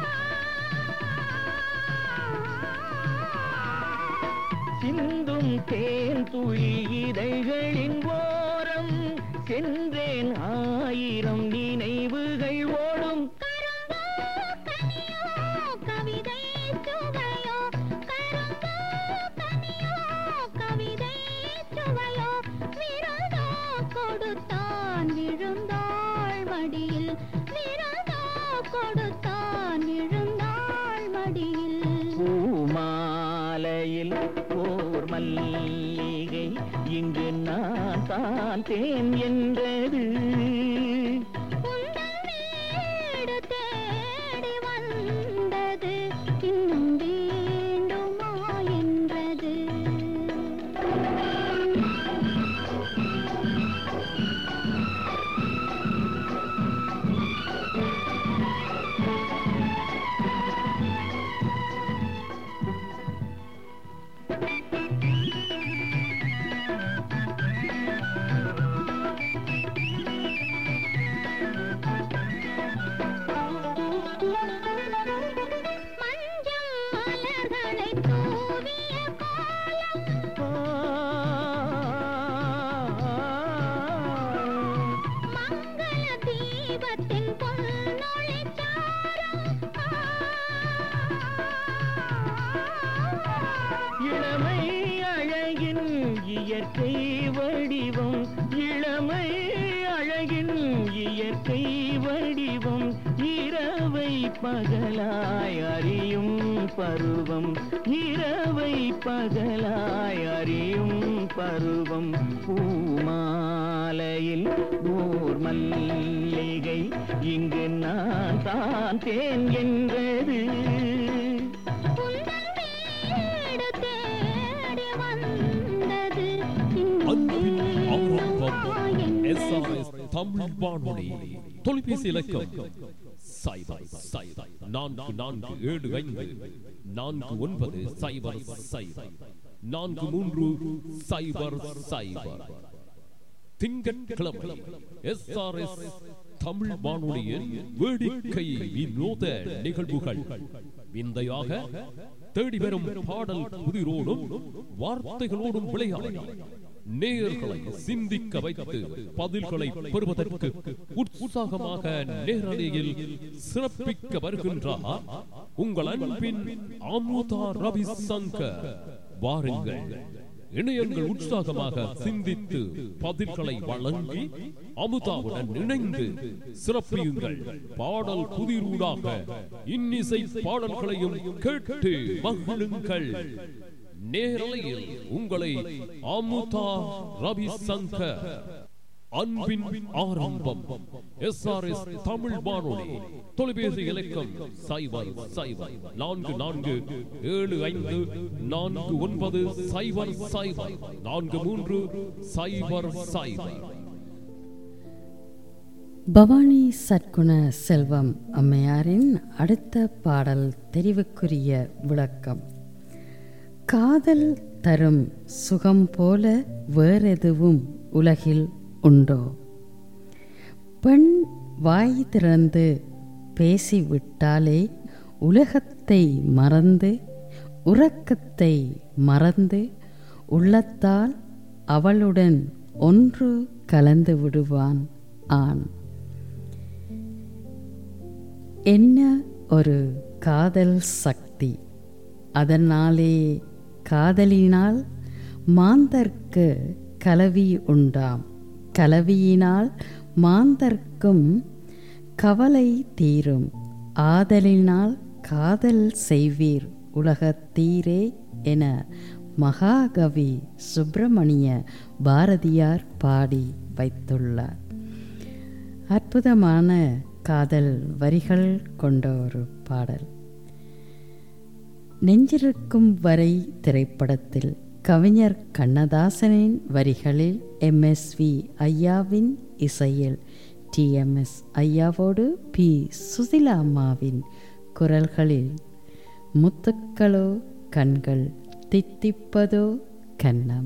சிந்தும் தேன் துளி இதழ்களின் ஓரம் சென்றேன் ஆயிரம் நினைவுகள் ஓடும் கவிதை சுவையோ கரும்போ கனியோ கவிதை சுவையோ விருந்தோ கொடுத்தான் விழுந்தாள் மடியில் விருந்தோ கொடுத்தான் விழுந்தாள் மடியில் பூமாலையில் ஓர் மல்லிகை இங்கு நான் தான் தேன் என்றது வீடு தேடி வந்தது இன்னும் வேண்டுமா என்றது மஞ்சள் மலர்களை தூவிய மங்கள தீபத்தின் பொன்னொழி இளமை அழகின் இயற்கை வடிவம் இளமை அழகின் இயற்கை வடிவம் இரவை பகலாய் அறியும் பருவம் இரவை பகலாய் அறியும் பருவம் பூமாலையில் ஓர் மல்லிகை இங்கு நான் தான் தேன் என்றது வீடு தேடி வந்தது SRS தமிழ் வானொலி தொலைபேசி இலக்கம் சைபர் சைபர் நான்கு நான்கு ஏழு ஐந்து நான்கு ஒன்பது சைபர் சைபர் நான்கு மூன்று சைபர் சைபர் திங்கட்கிழமை எஸ்ஆர்எஸ் தமிழ் வானொலியின் வேடிக்கை வினோத நிகழ்வுகள் விந்தையாக தேடி வரும் பாடல் புதிரோடும் வார்த்தைகளோடும் விளையாடி நேயர்களை சிந்திக்க வைத்து பதில்களை பெறுவதற்கு உற்சாகமாக நேரலையில் சிறப்பிக்க வருகின்றார் உங்கள் அன்பின் அமுதா ரவி சங்கர் வாருங்கள் இணையங்கள் உற்சாகமாக சிந்தித்து பதில்களை வழங்கி அமுதாவுடன் இணைந்து சிறப்பியுங்கள் பாடல் புதிரூடாக இன்னிசை பாடல்களையும் கேட்டு மகிழுங்கள் நேரலையில் உங்களை அமுதா ரவி சங்கர் அன்பின் ஆரம்பம் எஸ் ஆர் எஸ் தமிழ் வானொலி தொலைபேசி இலக்கம் சைபர் சைபர் நான்கு நான்கு ஏழு ஐந்து நான்கு ஒன்பது சைபர் சைபர் நான்கு மூன்று சைபர் சைபர் பவானி சற்குண செல்வம் அம்மையாரின் அடுத்த பாடல் தெரிவுக்குரிய விளக்கம் காதல் தரும் சுகம் போல வேறெதுவும் உலகில் உண்டோ பெண் வாய் திறந்து பேசிவிட்டாலே உலகத்தை மறந்து உறக்கத்தை மறந்து உள்ளத்தால் அவளுடன் ஒன்று கலந்து விடுவான் ஆண் என்ன ஒரு காதல் சக்தி அதனாலே காதலினால் மாந்தர்க்கு கலவி உண்டாம் கலவியினால் மாந்தர்க்கும் கவலை தீரும் ஆதலினால் காதல் செய்வீர் உலகத்தீரே என மகாகவி சுப்பிரமணிய பாரதியார் பாடி வைத்துள்ளார் அற்புதமான காதல் வரிகள் கொண்ட ஒரு பாடல் நெஞ்சிருக்கும் வரை திரைப்படத்தில் கவிஞர் கண்ணதாசனின் வரிகளில் எம்எஸ்வி ஐயாவின் இசையில் டிஎம்எஸ் ஐயாவோடு பி சுசிலா அம்மாவின் குரல்களில் முத்துக்களோ கண்கள் தித்திப்பதோ கன்னம்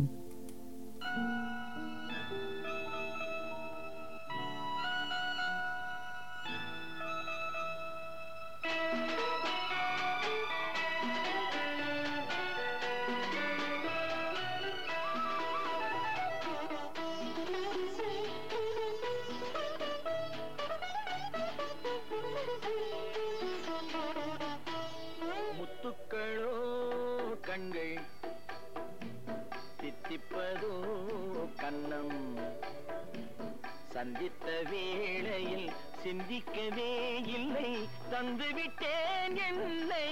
முத்துக்களோ கண்கள் தித்திப்பதோ கண்ணம் சந்தித்த வேளையில் சிந்திக்கவே இல்லை தந்துவிட்டேன் என்னை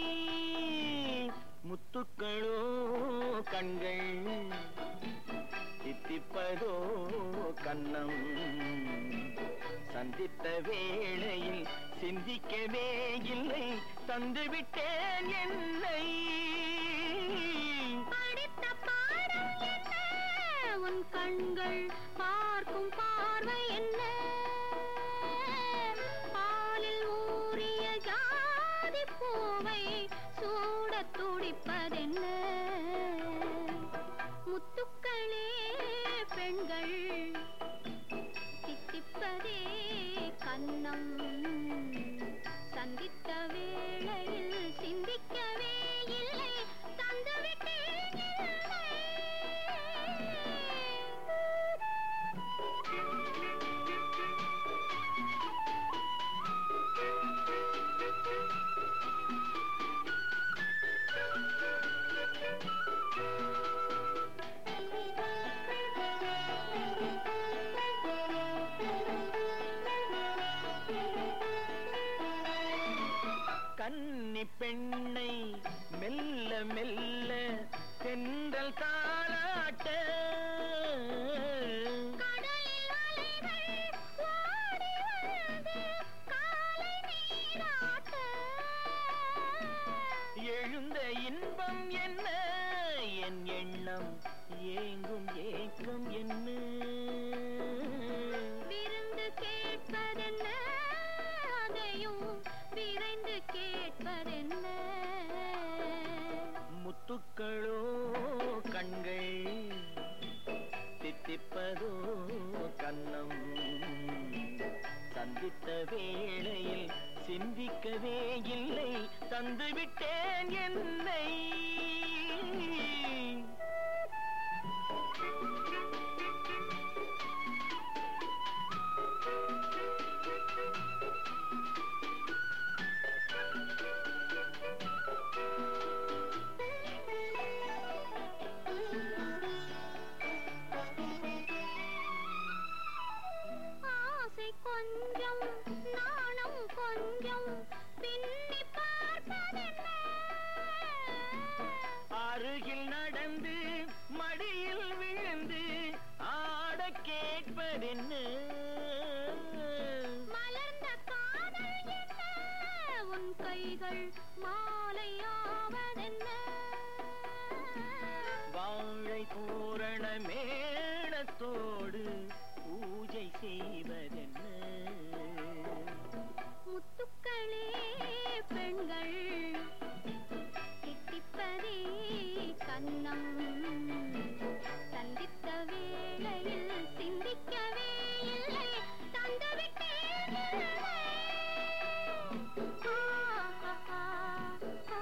முத்துக்களோ கண்கள் தித்திப்பதோ கண்ணம் சந்தித்த வேளையில் சிந்திக்கவே இல்லை தந்துவிட்டேன் என்னை படித்த பாடம் என்ன உன் கண்கள் பார்க்கும் பார்வை என்ன பாலில் ஊறிய ஜாதி பூவை சூடத் துடிப்பதென்ன முத்துக்களே பெண்கள் தித்திப்பதே கண்ணம் சந்தித்த வேளையில் சிந்திக்கவே இல்லை தந்துவிட்டேன் என்னை. கன்னி பெண்ணை மெல்ல மெல்ல தென்றல் தாளாட்ட எழுந்த இன்பம் என்ன என் எண்ணம் ஏங்கும் ஏக்கம் என்ன விருந்து கேட்பதென்ன அதையும் விரைந்து கேட்பதென்ன முத்துக்களோ கண்கள் தித்திப்பதோ கண்ணம் சந்தித்த வேளையில் சிந்திக்கவே இல்லை தந்துவிட்டேன் என்னை கைகள் மாலையாவதென்ன வாழை பூரண மேளத்தோடு பூஜை செய்வதென்ன முத்துக்களே பெண்கள் தித்திப்பதே கன்னம் சந்தித்த வேளையில் சிந்திக்கவே இல்லை தந்துவிட்டேன் இல்லை. ஆ, ஆ, ஆ,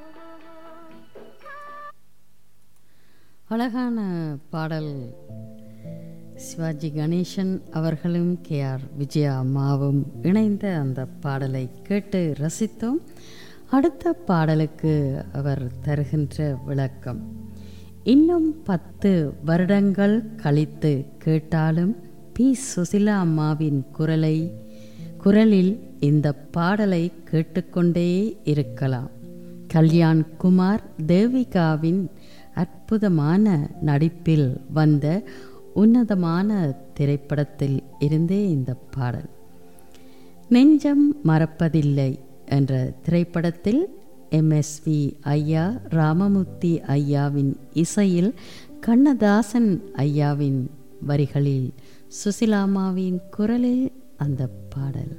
அழகான பாடல் சிவாஜி கணேசன் அவர்களும் கே ஆர் விஜயா அம்மாவும் இணைந்த அந்த பாடலை கேட்டு ரசித்தோம் அடுத்த பாடலுக்கு அவர் தருகின்ற விளக்கம் இன்னும் பத்து வருடங்கள் கழித்து கேட்டாலும் பி சுசிலா அம்மாவின் குரலை குரலில் இந்த பாடலை கேட்டுக்கொண்டே இருக்கலாம் கல்யாண் குமார் தேவிகாவின் அற்புதமான நடிப்பில் வந்த உன்னதமான திரைப்படத்தில் இருந்தே இந்த பாடல் நெஞ்சம் மறப்பதில்லை என்ற திரைப்படத்தில் எம்எஸ்வி ஐயா ராமமூர்த்தி ஐயாவின் இசையில் கண்ணதாசன் ஐயாவின் வரிகளில் சுசிலாமாவின் குரலில் அந்த பாடல்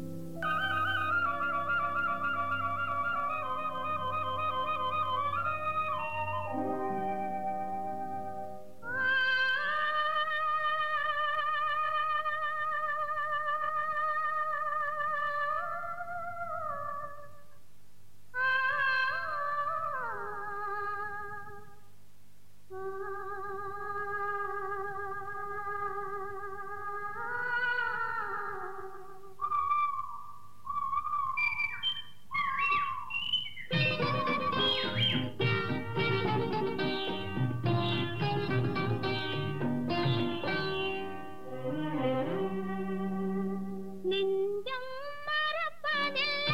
நெஞ்சம் மறப்பதில்லை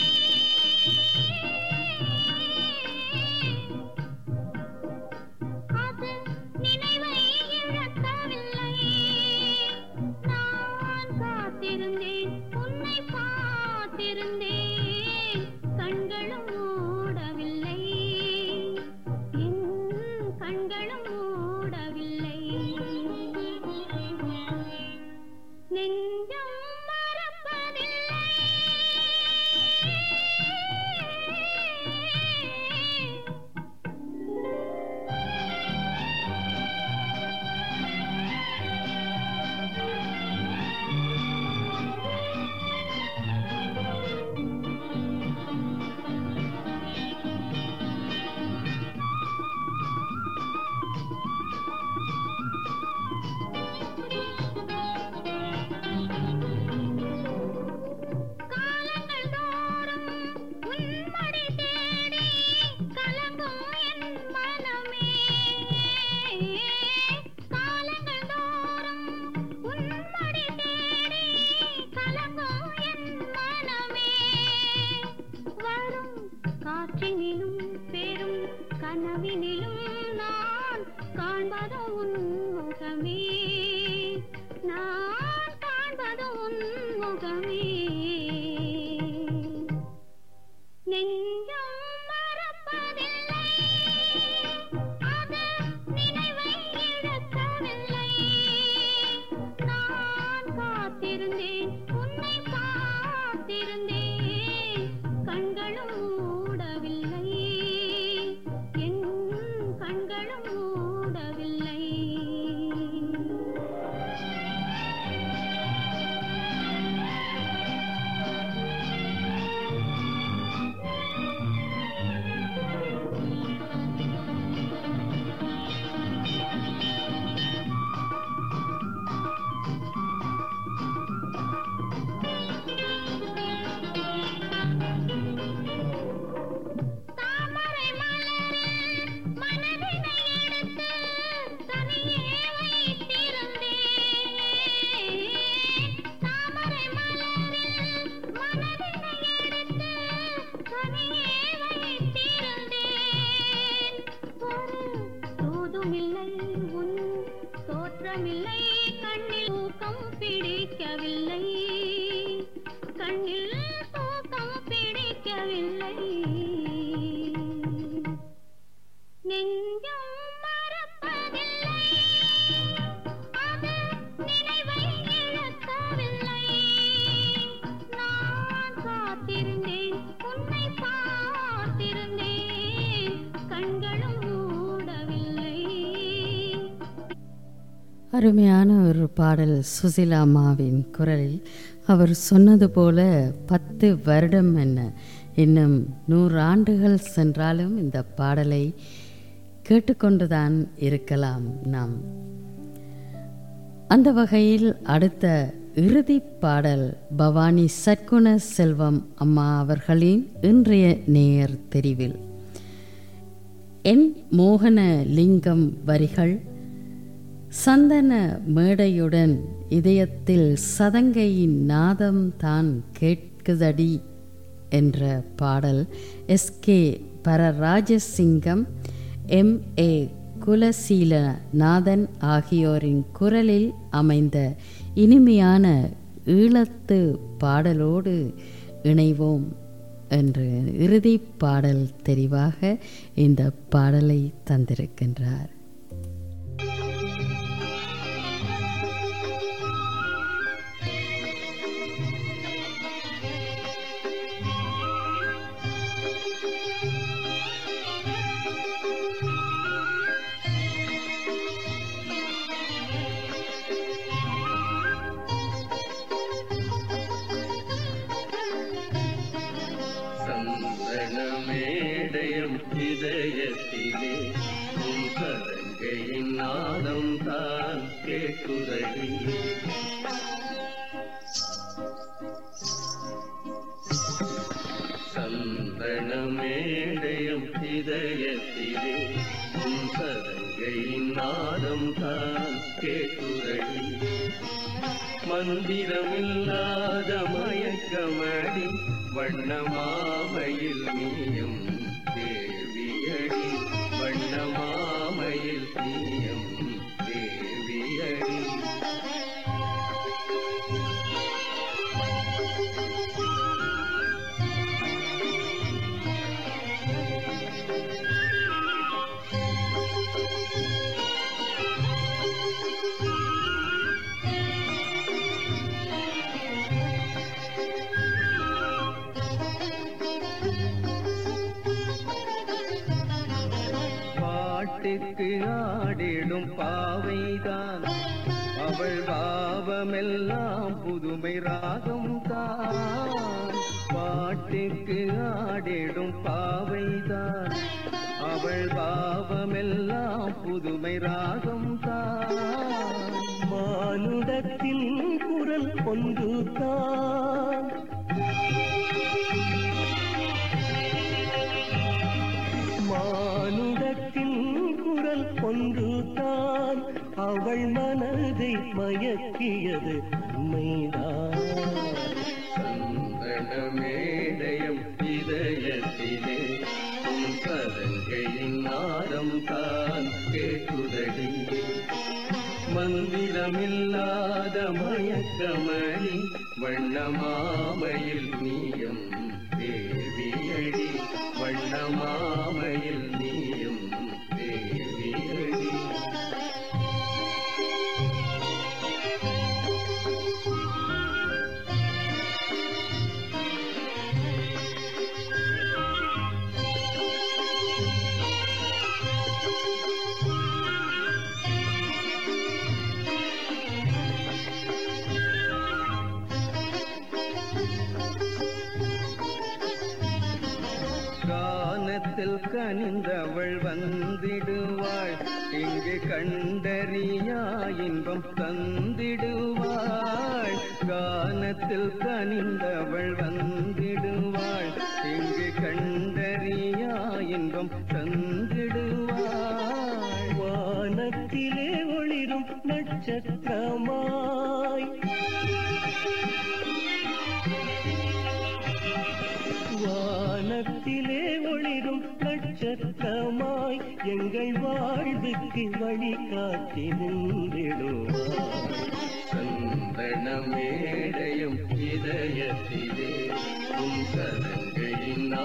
அது நினைவை இழக்கவில்லை நான் காத்திருந்தேன் உன்னை பார்த்திருந்தேன் கண்களும் மூடவில்லை என் கண்களும் மூடவில்லை நெஞ்சம் மறப்பதில்லை காலங்கள் தோறும் உன்மடி தேடி கலங்கும் என் மனமே காலங்கள் தோறும் உன்மடி தேடி கலங்கும் என் மனமே வரும் காற்றினிலும் பெரும் கனவினிலும் நான் காண்பது உன் முகமே நான் காண்பது உன் முகமே நெஞ்சம் மறப்பதில்லை அது நினைவை இழக்கவில்லை நான் காத்திருந்தேன் உன்னை பார்த்திருந்தேன் கண்களும் மூடவில்லை என் கண்களும் மூடவில்லை முடியவில்லை நெஞ்சம் மறப்பதில்லை அது நினைவை இழக்கவில்லை நான் காத்திருந்தேன் உன்னை பார்த்திருந்தேன் கண்களும் மூடவில்லை அருமையான ஒரு பாடல் சுசிலா அம்மாவின் குரலில் அவர் சொன்னது போல பத்து வருடம் என்ன இன்னும் நூறு ஆண்டுகள் சென்றாலும் இந்த பாடலை கேட்டுக்கொண்டுதான் இருக்கலாம் நாம் அந்த வகையில் அடுத்த இறுதி பாடல் பவானி சற்குண செல்வம் அம்மா அவர்களின் இன்றைய நேயர் தெரிவில் என் மோகன லிங்கம் வரிகள் சந்தன மேடையுடன் இதயத்தில் சதங்கையின் நாதம் தான் கேட்குதடி என்ற பாடல் SK Pararajasingam M A Kulaseelanathan ஆகியோரின் குரலில் அமைந்த இனிமையான ஈழத்து பாடலோடு இணைவோம் என்று இறுதி பாடல் தெரிவாக இந்த பாடலை தந்திருக்கின்றார் சந்தனமேடயம் இதயத்திலே உன் சதங்கையின் நாதம் தான் கேட்குதடி சந்தனமேடயம் இதயத்திலே உன் சதங்கையின் நாதம் தான் கேட்குதடி மந்திரமில்லாத மயக்கமடி வண்ணமாமையில் நீயும் தேவியடி வண்ணமாமையில் நீயும் தேவியடி பாட்டுக்கு ஆடிடும் பாவைதான் அவள் பாவமெல்லாம் புதுமை ராகம் தான் பாட்டுக்கு ஆடிடும் பாவைதான் அவள் பாவமெல்லாம் புதுமை ராகம் தான் மானுடத்தின் குரல் ஒன்று தான் மானுடத்தின் குரல் ஒன்று தான் அவள் மனதை மயக்கியது உண்மைதான் சந்தனமேடயம் இதயத்திலே உன் சதங்கையின் நாதம் தான் கேட்குதடி மந்திரமில்லாத மயக்கமணி வண்ணமாமையில் நீயும் தேவியடி வண்ணமாமையில் நீயும் தேவியடி கானத்தில் கனிந்தவள் வந்திடுவாள் இங்கு கண்டறியா இன்பம் தந்திடுவாள் கானத்தில் கனிந்தவள் வந்திடுவாள் இங்கு கண்டறியா இன்பம் தந்திடுவாள் வானத்திலே ஒளிரும் நட்சத்திரமாய் வானத்திலே ஒளிரும் நட்சத்திரமாய் எங்கள் வாழ்வுக்கு வழிகாட்டி நின்றிடுவார் சந்தனமேடையும் இதயத்திலே உன் சதங்கையின்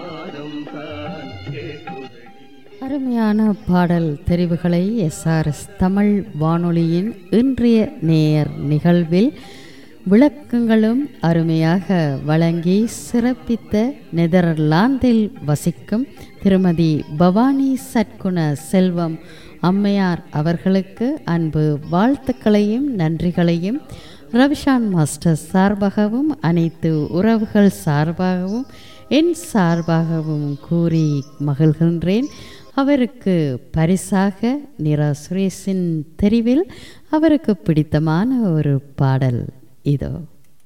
மனம் தான் கேட்குதடி அருமையான பாடல் தெரிவுகளை எஸ்ஆர்எஸ் தமிழ் வானொலியின் இன்றைய நேயர் நிகழ்வில் விளக்கங்களும் அருமையாக வழங்கி சிறப்பித்த நெதர்லாந்தில் வசிக்கும் திருமதி பவானி சட்குண செல்வம் அம்மையார் அவர்களுக்கு அன்பு வாழ்த்துக்களையும் நன்றிகளையும் ரவிஷான் மாஸ்டர் சார்பாகவும் அனைத்து உறவுகள் சார்பாகவும் என் சார்பாகவும் கூறி மகிழ்கின்றேன் அவருக்கு பரிசாக நிரா சுரேஷின் தெரிவில் அவருக்கு பிடித்தமான ஒரு பாடல் இதோ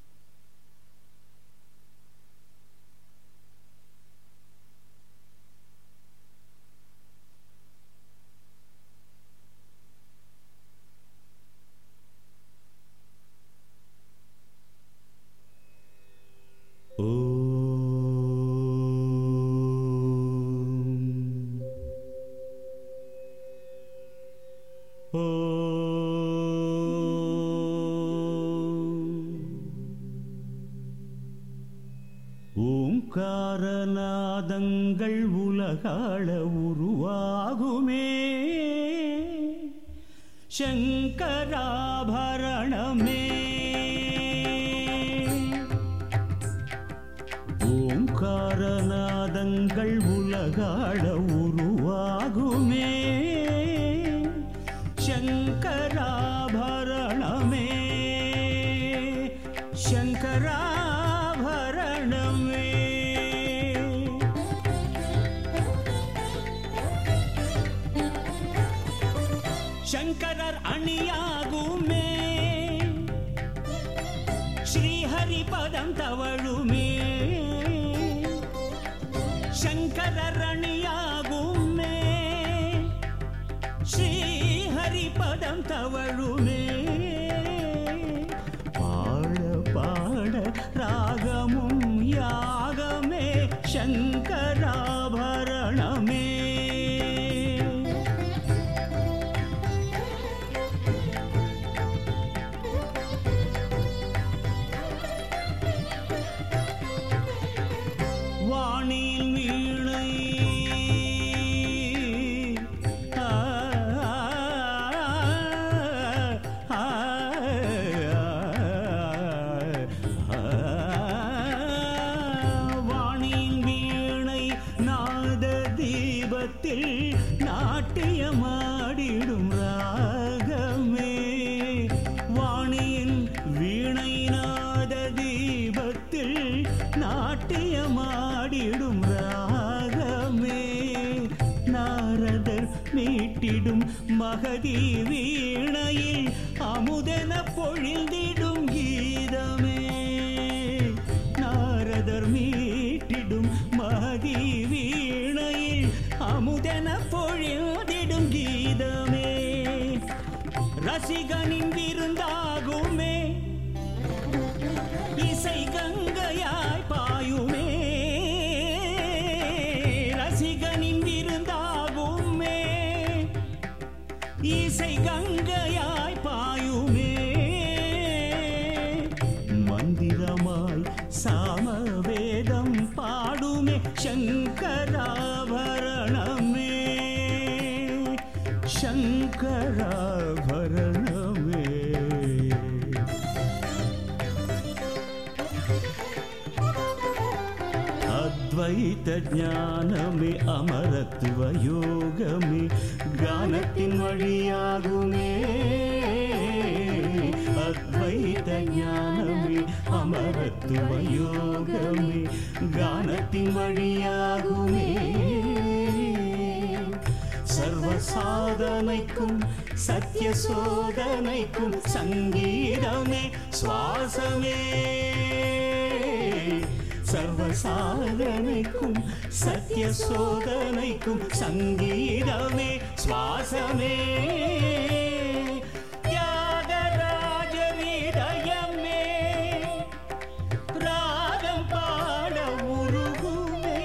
ஓங்காரநாதங்கள் உலகாள உருவாகுமே சங்கராபரணமே ஓங்காரநாதங்கள் உலகாள உருவாகுமே சங்கராபரணமே சங்கராபரணமே சங்கரர் அணியாகுமே ஸ்ரீஹரி பதம் தவழுமே சங்கரர் அணியாகுமே ஸ்ரீஹரி பதம் தவழுமே பாட பாட ராகமும் யாகமே சங்கராபரணமே வானில் வீணை ஆ, ஆ, ஆ, வானின் வீணை நாத தீபத்தில் நாட்டியமாடிடும் ராகமே வாணியின் வீணை நாத தீபத்தில் நாட்டியமாடிடும் ராகமே நாரதர் மீட்டிடும் மகதி வீணையில் அமுதன பொழிந்திடும் கீதமே நாரதர் மீட்டிடும் மகதி வீணையில் அமுதன பொழிந்திடும் கீதமே ரசிகனின் விருந்தாகுமே இசை கங்கையாய் பாயுமே ரசிகனின் விருந்தாகுமே இசை கங்கையாய் பாயுமே மந்திரமாய் சாமவேதம் பாடுமே சங்கராபரணமே சங்கராபரணமே அத்வைத ஞானமே அமரத்துவ யோகமே கானத்தின் வழியாகுமே அத்வைத ஞானமே அமரத்துவ யோகமே கானத்தின் வழியாகுமே சர்வ சாதனைக்கும் சத்திய சோதனைக்கும் சங்கீதமே சுவாசமே சர்வ சாதனைக்கும் சத்திய சோதனைக்கும் சங்கீதமே சுவாசமே தியாகராஜரிதயமே ராகம் பாட உருகுமே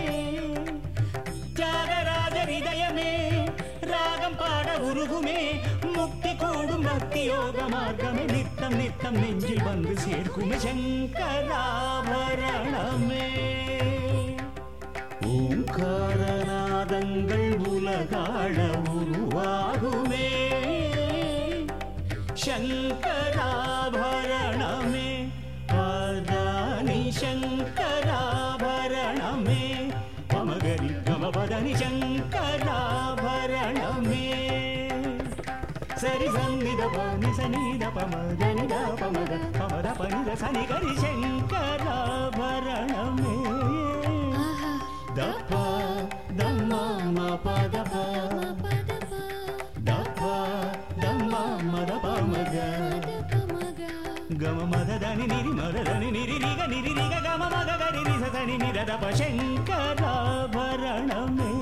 தியாகராஜர் இதயமே ராகம் பாட உருகுமே முக்தி கூடும் பக்தி யோக மார்க்கமே நித்தம் நித்தம் நெஞ்சில் வந்து சேர்க்குமே சங்கராபரணமே ஓங்காரநாதங்கள் உலகாழ உருவாகுமே சங்கராபரணமே பதானி சங்கராபரணமே பமகரி கமபதனி சங்கராபரணமே சரி சந்நித பனி சனித பமதனித பமத பமத பனித சனி கரி சங்கராபரணமே தப்ப தம்ம பதப தப்ப தம்ம மத பமக கம மத தனி நிரி மத தனி நிரி ரிக நிரி ரிக கம மக கரி ரிச தனி நித தப சங்கராபரணமே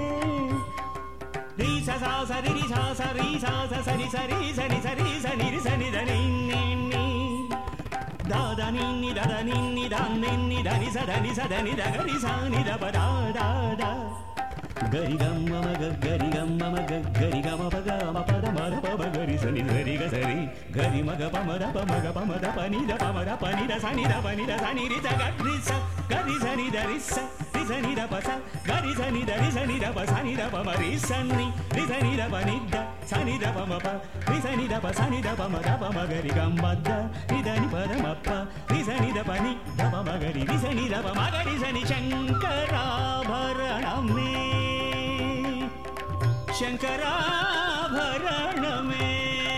ரி ச சா ச ரி ரி சா ச ரி சா ச ச ரி ச ரி ச ரி ச ரி ச நி ரி ச நி த நி நி நி da da ni ni da da ni ni da ni ni da ni sa da ni sa da ni da ga ri sa ni da ba da da da gari gam ma ma ga gari gam ma ma ga gari ga ma pa ga ma pa da ma da pa ba gari sa ni da ri ga sa ri gari ma ga pa ma da pa ma ga pa ma da pa ni da pa ma da pa ni da sa ni da pa ni da sa ni ri sa ga ri sa ga ri sa ni da ri sa ri sa ni da pa sa ga ri sa ni da ri sa ni da pa sa ni da pa ma ri sa ni ri sa ni da pa ni da sa ni da pa ma pa ri sa ni da pa sa ni da pa ma da pa ma ga ri gam ma da ri da ni pa da ma pa ri sa ni da pa ni da pa ma ga ri ri sa ni da pa ma ga ri sa ni சங்கராபரணமே சங்கராபரணமே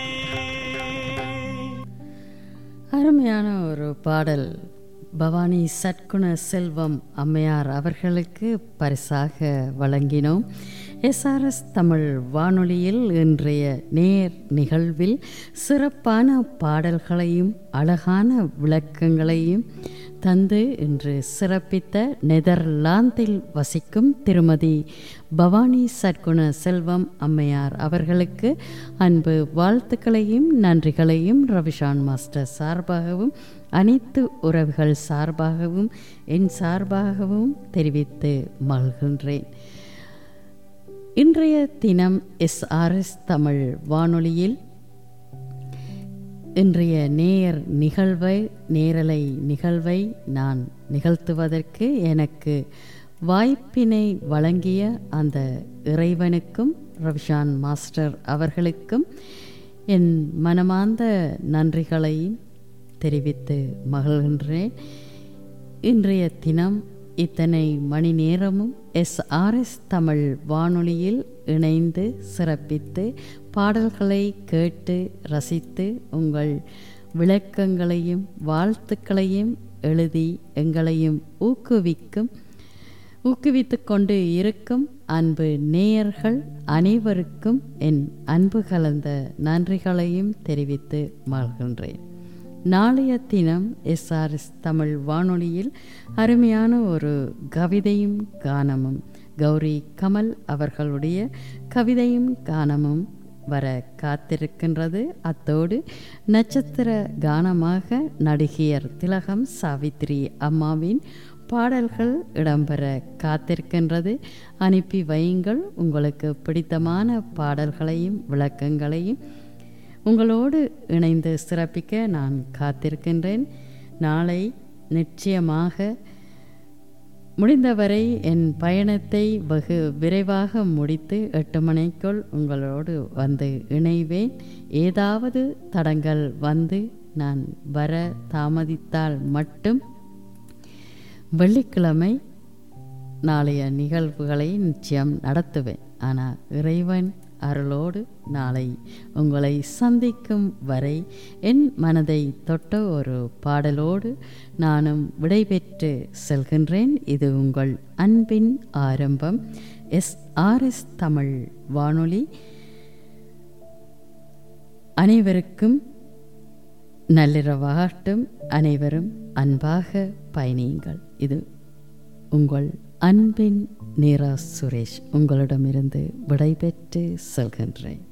அருமையான ஒரு பாடல் பவானி சட்குண செல்வம் அம்மையார் அவர்களுக்கு பரிசாக வழங்கினோம் எஸ்ஆர்எஸ் தமிழ் வானொலியில் இன்றைய நேர் நிகழ்வில் சிறப்பான பாடல்களையும் அழகான விளக்கங்களையும் தந்து இன்று சிறப்பித்த நெதர்லாந்தில் வசிக்கும் திருமதி பவானி சட்குண செல்வம் அம்மையார் அவர்களுக்கு அன்பு வாழ்த்துக்களையும் நன்றிகளையும் ரவிஷான் மாஸ்டர் சார்பாகவும் அனைத்து உறவுகள் சார்பாகவும் என் சார்பாகவும் தெரிவித்து மகிழ்கின்றேன் இன்றைய தினம் எஸ்ஆர்எஸ் தமிழ் வானொலியில் இன்றைய நேர் நிகழ்வை நேரலை நிகழ்வை நான் நிகழ்த்துவதற்கு எனக்கு வாய்ப்பினை வழங்கிய அந்த இறைவனுக்கும் ரவிஷான் மாஸ்டர் அவர்களுக்கும் என் மனமார்ந்த நன்றிகளையும் தெரிவித்து மகிழ்கின்றேன் இன்றைய தினம் இத்தனை மணி நேரமும் எஸ்ஆர்எஸ் தமிழ் வானொலியில் இணைந்து சிறப்பித்து பாடல்களை கேட்டு ரசித்து உங்கள் விளக்கங்களையும் வாழ்த்துக்களையும் எழுதி எங்களையும் ஊக்குவிக்கும் ஊக்குவித்து கொண்டு இருக்கும் அன்பு நேயர்கள் அனைவருக்கும் என் அன்பு கலந்த நன்றிகளையும் தெரிவித்து மகிழ்கின்றேன் நாளைய தினம் எஸ்ஆர்எஸ் தமிழ் வானொலியில் அருமையான ஒரு கவிதையும் கானமும் கௌரி கமல் அவர்களுடைய கவிதையும் கானமும் வர காத்திருக்கின்றது அத்தோடு நட்சத்திர கானமாக நடிகையர் திலகம் சாவித்ரி அம்மாவின் பாடல்கள் இடம்பெற காத்திருக்கின்றது அனுப்பி வையுங்கள் உங்களுக்கு பிடித்தமான பாடல்களையும் விளக்கங்களையும் உங்களோடு இணைந்து சிறப்பிக்க நான் காத்திருக்கின்றேன் நாளை நிச்சயமாக முடிந்தவரை என் பயணத்தை வெகு விரைவாக முடித்து எட்டு மணிக்குள் உங்களோடு வந்து இணைவேன் ஏதாவது தடங்கள் வந்து நான் வர தாமதித்தால் மட்டும் வெள்ளிக்கிழமை நாளைய நிகழ்வுகளை நிச்சயம் நடத்துவேன் ஆனால் இறைவன் அருளோடு நாளை உங்களை சந்திக்கும் வரை என் மனதை தொட்ட ஒரு பாடலோடு நானும் விடைபெற்று செல்கின்றேன் இது உங்கள் அன்பின் ஆரம்பம் எஸ் ஆர்எஸ் தமிழ் வானொலி அனைவருக்கும் நள்ளிரவாகட்டும் அனைவரும் அன்பாக பயணியுங்கள் இது உங்கள் அன்பின் நீரா சுரேஷ் உங்களிடமிருந்து விடைபெற்று செல்கின்றேன்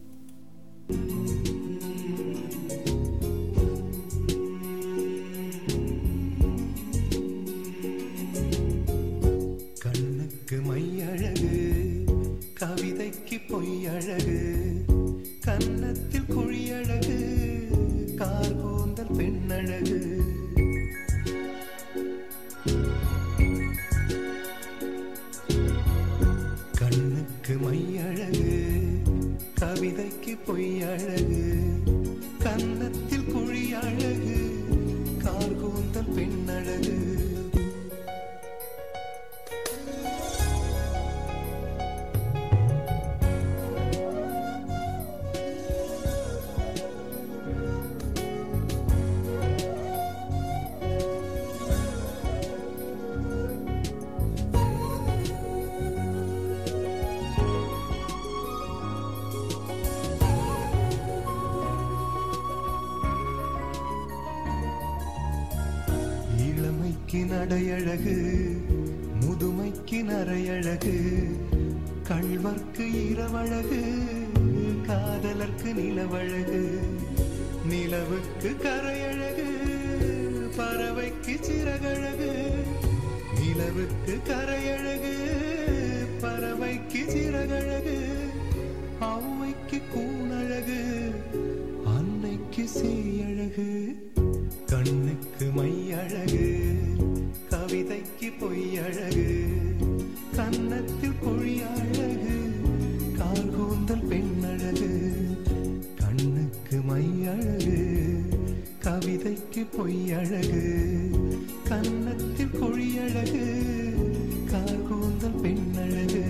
கண்ணுக்கு மையழகு கவிதைக்கு பொய்யழகு கன்னத்தில் குழியழகு கார் கூந்தல் பெண்ணழகு கவிதைக்கு பொய் அழகு கன்னத்தில் குழி அழகு கார்கூந்தல் பெண்ணழகு இளமைக்கு நடையழகு முதுமைக்கு நரையழகு கள்வர்க்கு இரவழகு காதலர்க்கு நிலவழகு நிலவுக்கு கரையழகு பறவைக்கு சிறகழகு நிலவுக்கு கரையழகு பறவைக்கு சிறகழகு ஔவைக்கு கூணழகு அன்னைக்கு சேயழகு கண்ணுக்கு மையழகு கவிதைக்கு பொய்யழகு கன்னத்தில் குழி அழகு கார்கூந்தல் பெண்ணழகு கண்ணுக்கு மையழகு கவிதைக்கு பொய்யழகு கன்னத்தில் குழியழகு கார்கூந்தல் பெண்ணழகு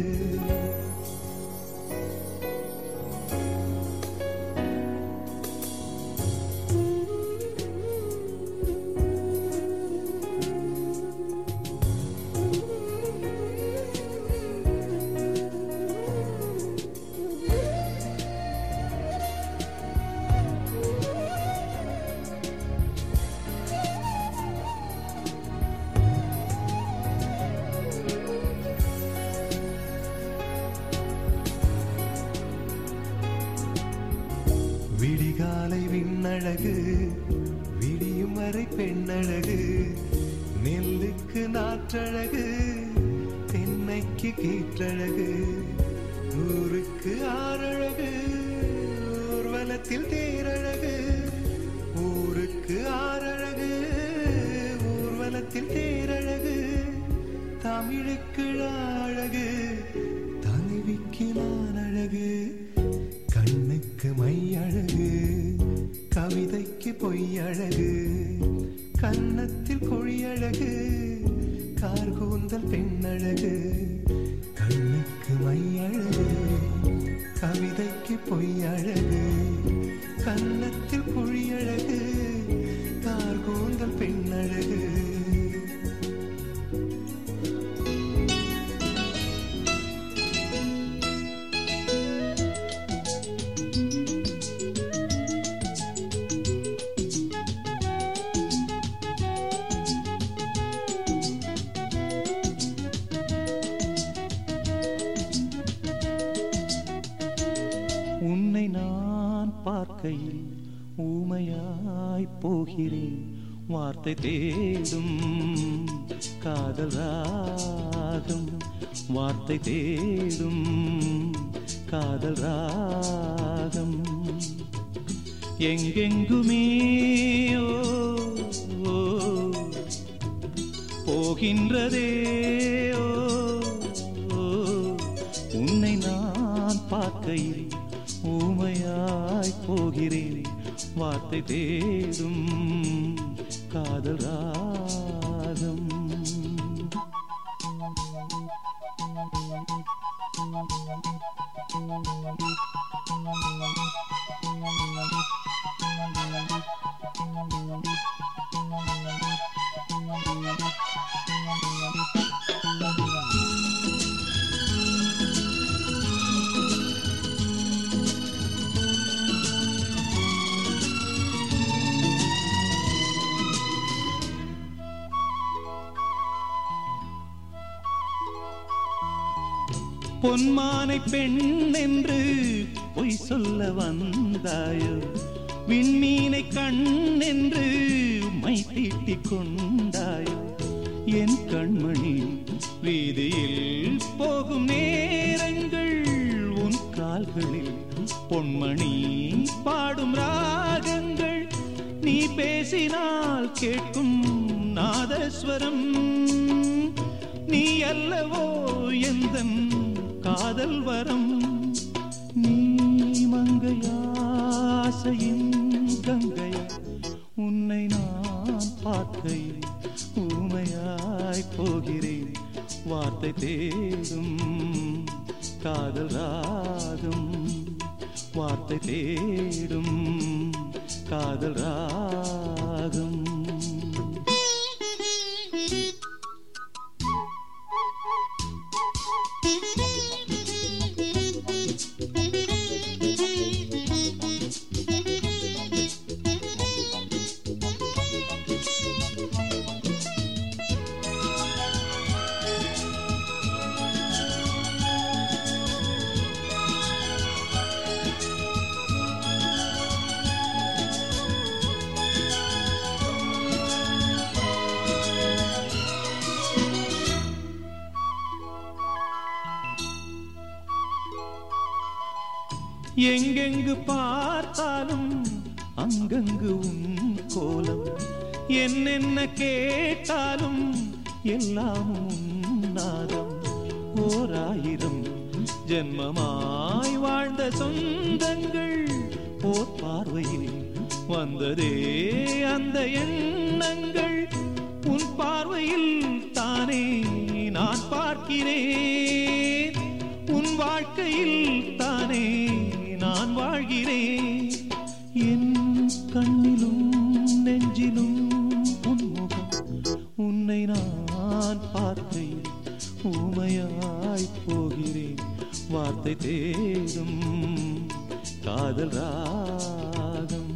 விடிகாலை விண்ணழகு விடியும் வரை பெண்ணழகு நெல்லுக்கு நாற்றழகு தென்னைக்கு கீற்றழகு ஊருக்கு ஆறழகு ஊர்வலத்தில் தேரழகு ஊருக்கு ஆறழகு ஊர்வலத்தில் தேரழகு தமிழுக்கு அழகு தலைவிக்கு நான் அழகு கண்ணுக்கு மை அழகு கவிதைக்கு பொய் அழகு கன்னத்தில் குழி அழகு கார்கூந்தல் பெண்ணழகு கண்ணுக்கு மை அழகு கவிதைக்கு பொய் அழகு கன்னத்தில் குழி அழகு கார்கூந்தல் பெண்ணழகு உன்னை நான் பார்க்கையில் ஊமையாய் போகிறேன் வார்த்தை தேடும் காதல் ராகம் வார்த்தை தேடும் காதல் ராகம் எங்கெங்குமே ஓ, ஓ, போகின்றதே ஓ, ஓ, உன்னை நான் பார்க்கையில் ஊமையாய் போகிறேன் வார்த்தை தேடும் காதல் ராகம் பொன்மானை பெண் என்று பொய் சொல்ல வந்தாயோ விண்மீனை கண் என்று மை தீட்டிக் கொண்டாயோ என் கண்மணி வீதியில் போகும் நேரங்கள் உன் கால்களில் பொன்மணி பாடும் ராகங்கள் நீ பேசினால் கேட்கும் நாதஸ்வரம் நீ அல்லவோ எந்தன் காதல் வரம் நீ மங்கையாசையின் கங்கையா உன்னை நான் பார்க்கையில் ஊமையாய் போகிறேன் வார்த்தை தேடும் காதல் ராகம் வார்த்தை தேடும் காதல் ராகம் எங்கெங்கு பார்த்தாலும் அங்கங்கு உன் கோலம் என்னென்ன கேட்டாலும் எல்லாம் உன் நாதம் ஓராயிரம் ஜென்மமாய் வாழ்ந்த சொந்தங்கள் ஓர் பார்வையில் வந்ததே அந்த எண்ணங்கள் உன் பார்வையில் தானே நான் பார்க்கிறேன் உன் வாழ்க்கையில் தானே நான் வாழ்கிறேன் என் கண்ணிலும் நெஞ்சிலும் உன் முகம் உன்னை நான் பார்க்கையில் ஊமையாய் போகிறேன் வார்த்தை தேடும் காதல் ராகம்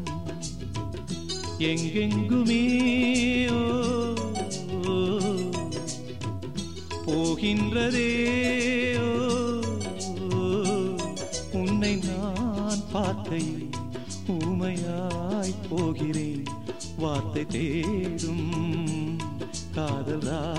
எங்கெங்குமே ஓ, ஓ, போகின்றதே ஓ, ஓ, உன்னை நான் பார்க்கையில் ஊமையாய் போகிறேன் வார்த்தை தேடும் காதல் ராகம்